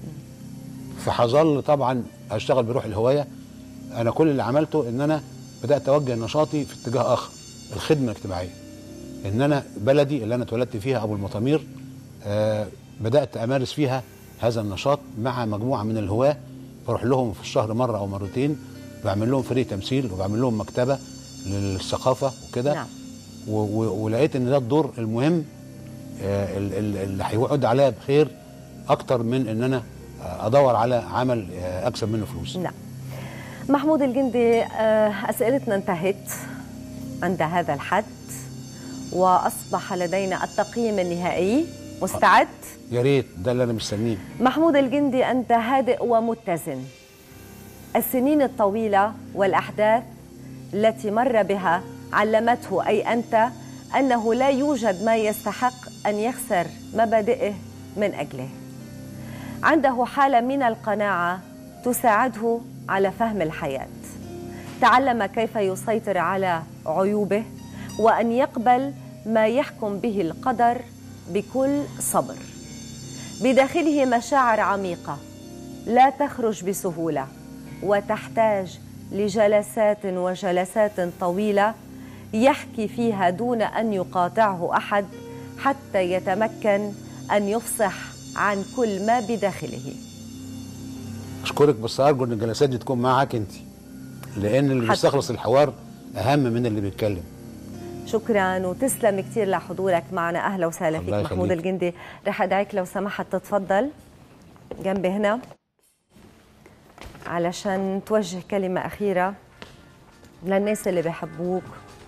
فهظل طبعا اشتغل بروح الهوايه انا كل اللي عملته ان انا بدات اوجه نشاطي في اتجاه اخر الخدمه الاجتماعيه ان انا بلدي اللي انا اتولدت فيها ابو المطامير آه بدات امارس فيها هذا النشاط مع مجموعه من الهواه بروح لهم في الشهر مره او مرتين بعمل لهم فريق تمثيل وبعمل لهم مكتبه للثقافه وكده نعم و- و- ولقيت ان ده الدور المهم آه، ال- ال- اللي هيعود عليا بخير اكتر من ان انا آه، ادور على عمل آه، اكسب منه فلوس نعم محمود الجندي آه، أسئلتنا انتهت عند هذا الحد وأصبح لدينا التقييم النهائي مستعد؟ يا ريت ده اللي انا مستنيه محمود الجندي أنت هادئ ومتزن السنين الطويلة والأحداث التي مر بها علمته أي أنت أنه لا يوجد ما يستحق أن يخسر مبادئه من أجله عنده حالة من القناعة تساعده على فهم الحياة تعلم كيف يسيطر على عيوبه وأن يقبل ما يحكم به القدر بكل صبر بداخله مشاعر عميقه لا تخرج بسهوله وتحتاج لجلسات وجلسات طويله يحكي فيها دون ان يقاطعه احد حتى يتمكن ان يفصح عن كل ما بداخله اشكرك بس ارجو ان الجلسات دي تكون معاك انت لان اللي حتى. بيستخلص الحوار اهم من اللي بيتكلم شكرا وتسلم كثير لحضورك معنا اهلا وسهلا فيك الله محمود يخليك. الجندي رح ادعيك لو سمحت تتفضل جنبي هنا علشان توجه كلمة أخيرة للناس اللي بيحبوك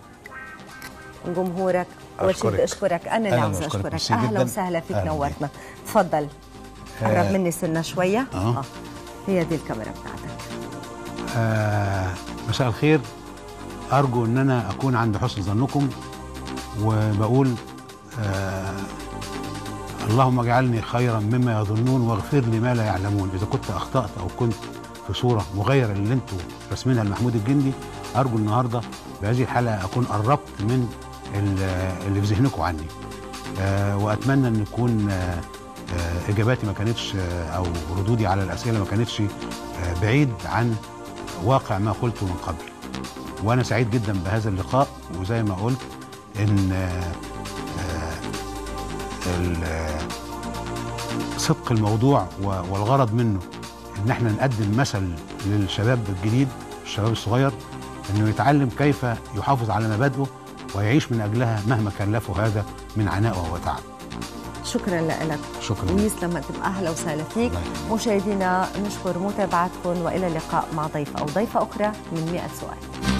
جمهورك أول شيء بدي أشكرك. أشكرك أنا اللي أهلاً عاوزة وأشكرك. أشكرك ميرسي أهلا جداً. وسهلا فيك أهلاً نورتنا تفضل قرب آه. مني سنة شوية أهو. هي دي الكاميرا بتاعتك آه مساء الخير ارجو ان انا اكون عند حسن ظنكم وبقول آه اللهم اجعلني خيرا مما يظنون واغفر لي ما لا يعلمون اذا كنت اخطات او كنت في صوره مغايره للي انتوا راسمينها لمحمود الجندي ارجو النهارده بهذه الحلقه اكون قربت من ال- اللي في ذهنكم عني آه واتمنى ان يكون آه آه اجاباتي ما كانتش آه او ردودي على الاسئله ما كانتش آه بعيد عن واقع ما قلته من قبل وانا سعيد جدا بهذا اللقاء وزي ما قلت ان آه، آه، ال- آه، صدق الموضوع و- والغرض منه ان احنا نقدم مثل للشباب الجديد الشباب الصغير انه يتعلم كيف يحافظ على مبادئه ويعيش من اجلها مهما كلفه هذا من عناء وتعب شكرا لك شكرا ويسلم تبقى أهلا وسهلا فيك الله يخليك. مشاهدينا نشكر متابعتكم وإلى اللقاء مع ضيفة أو ضيفة أخرى من 100 سؤال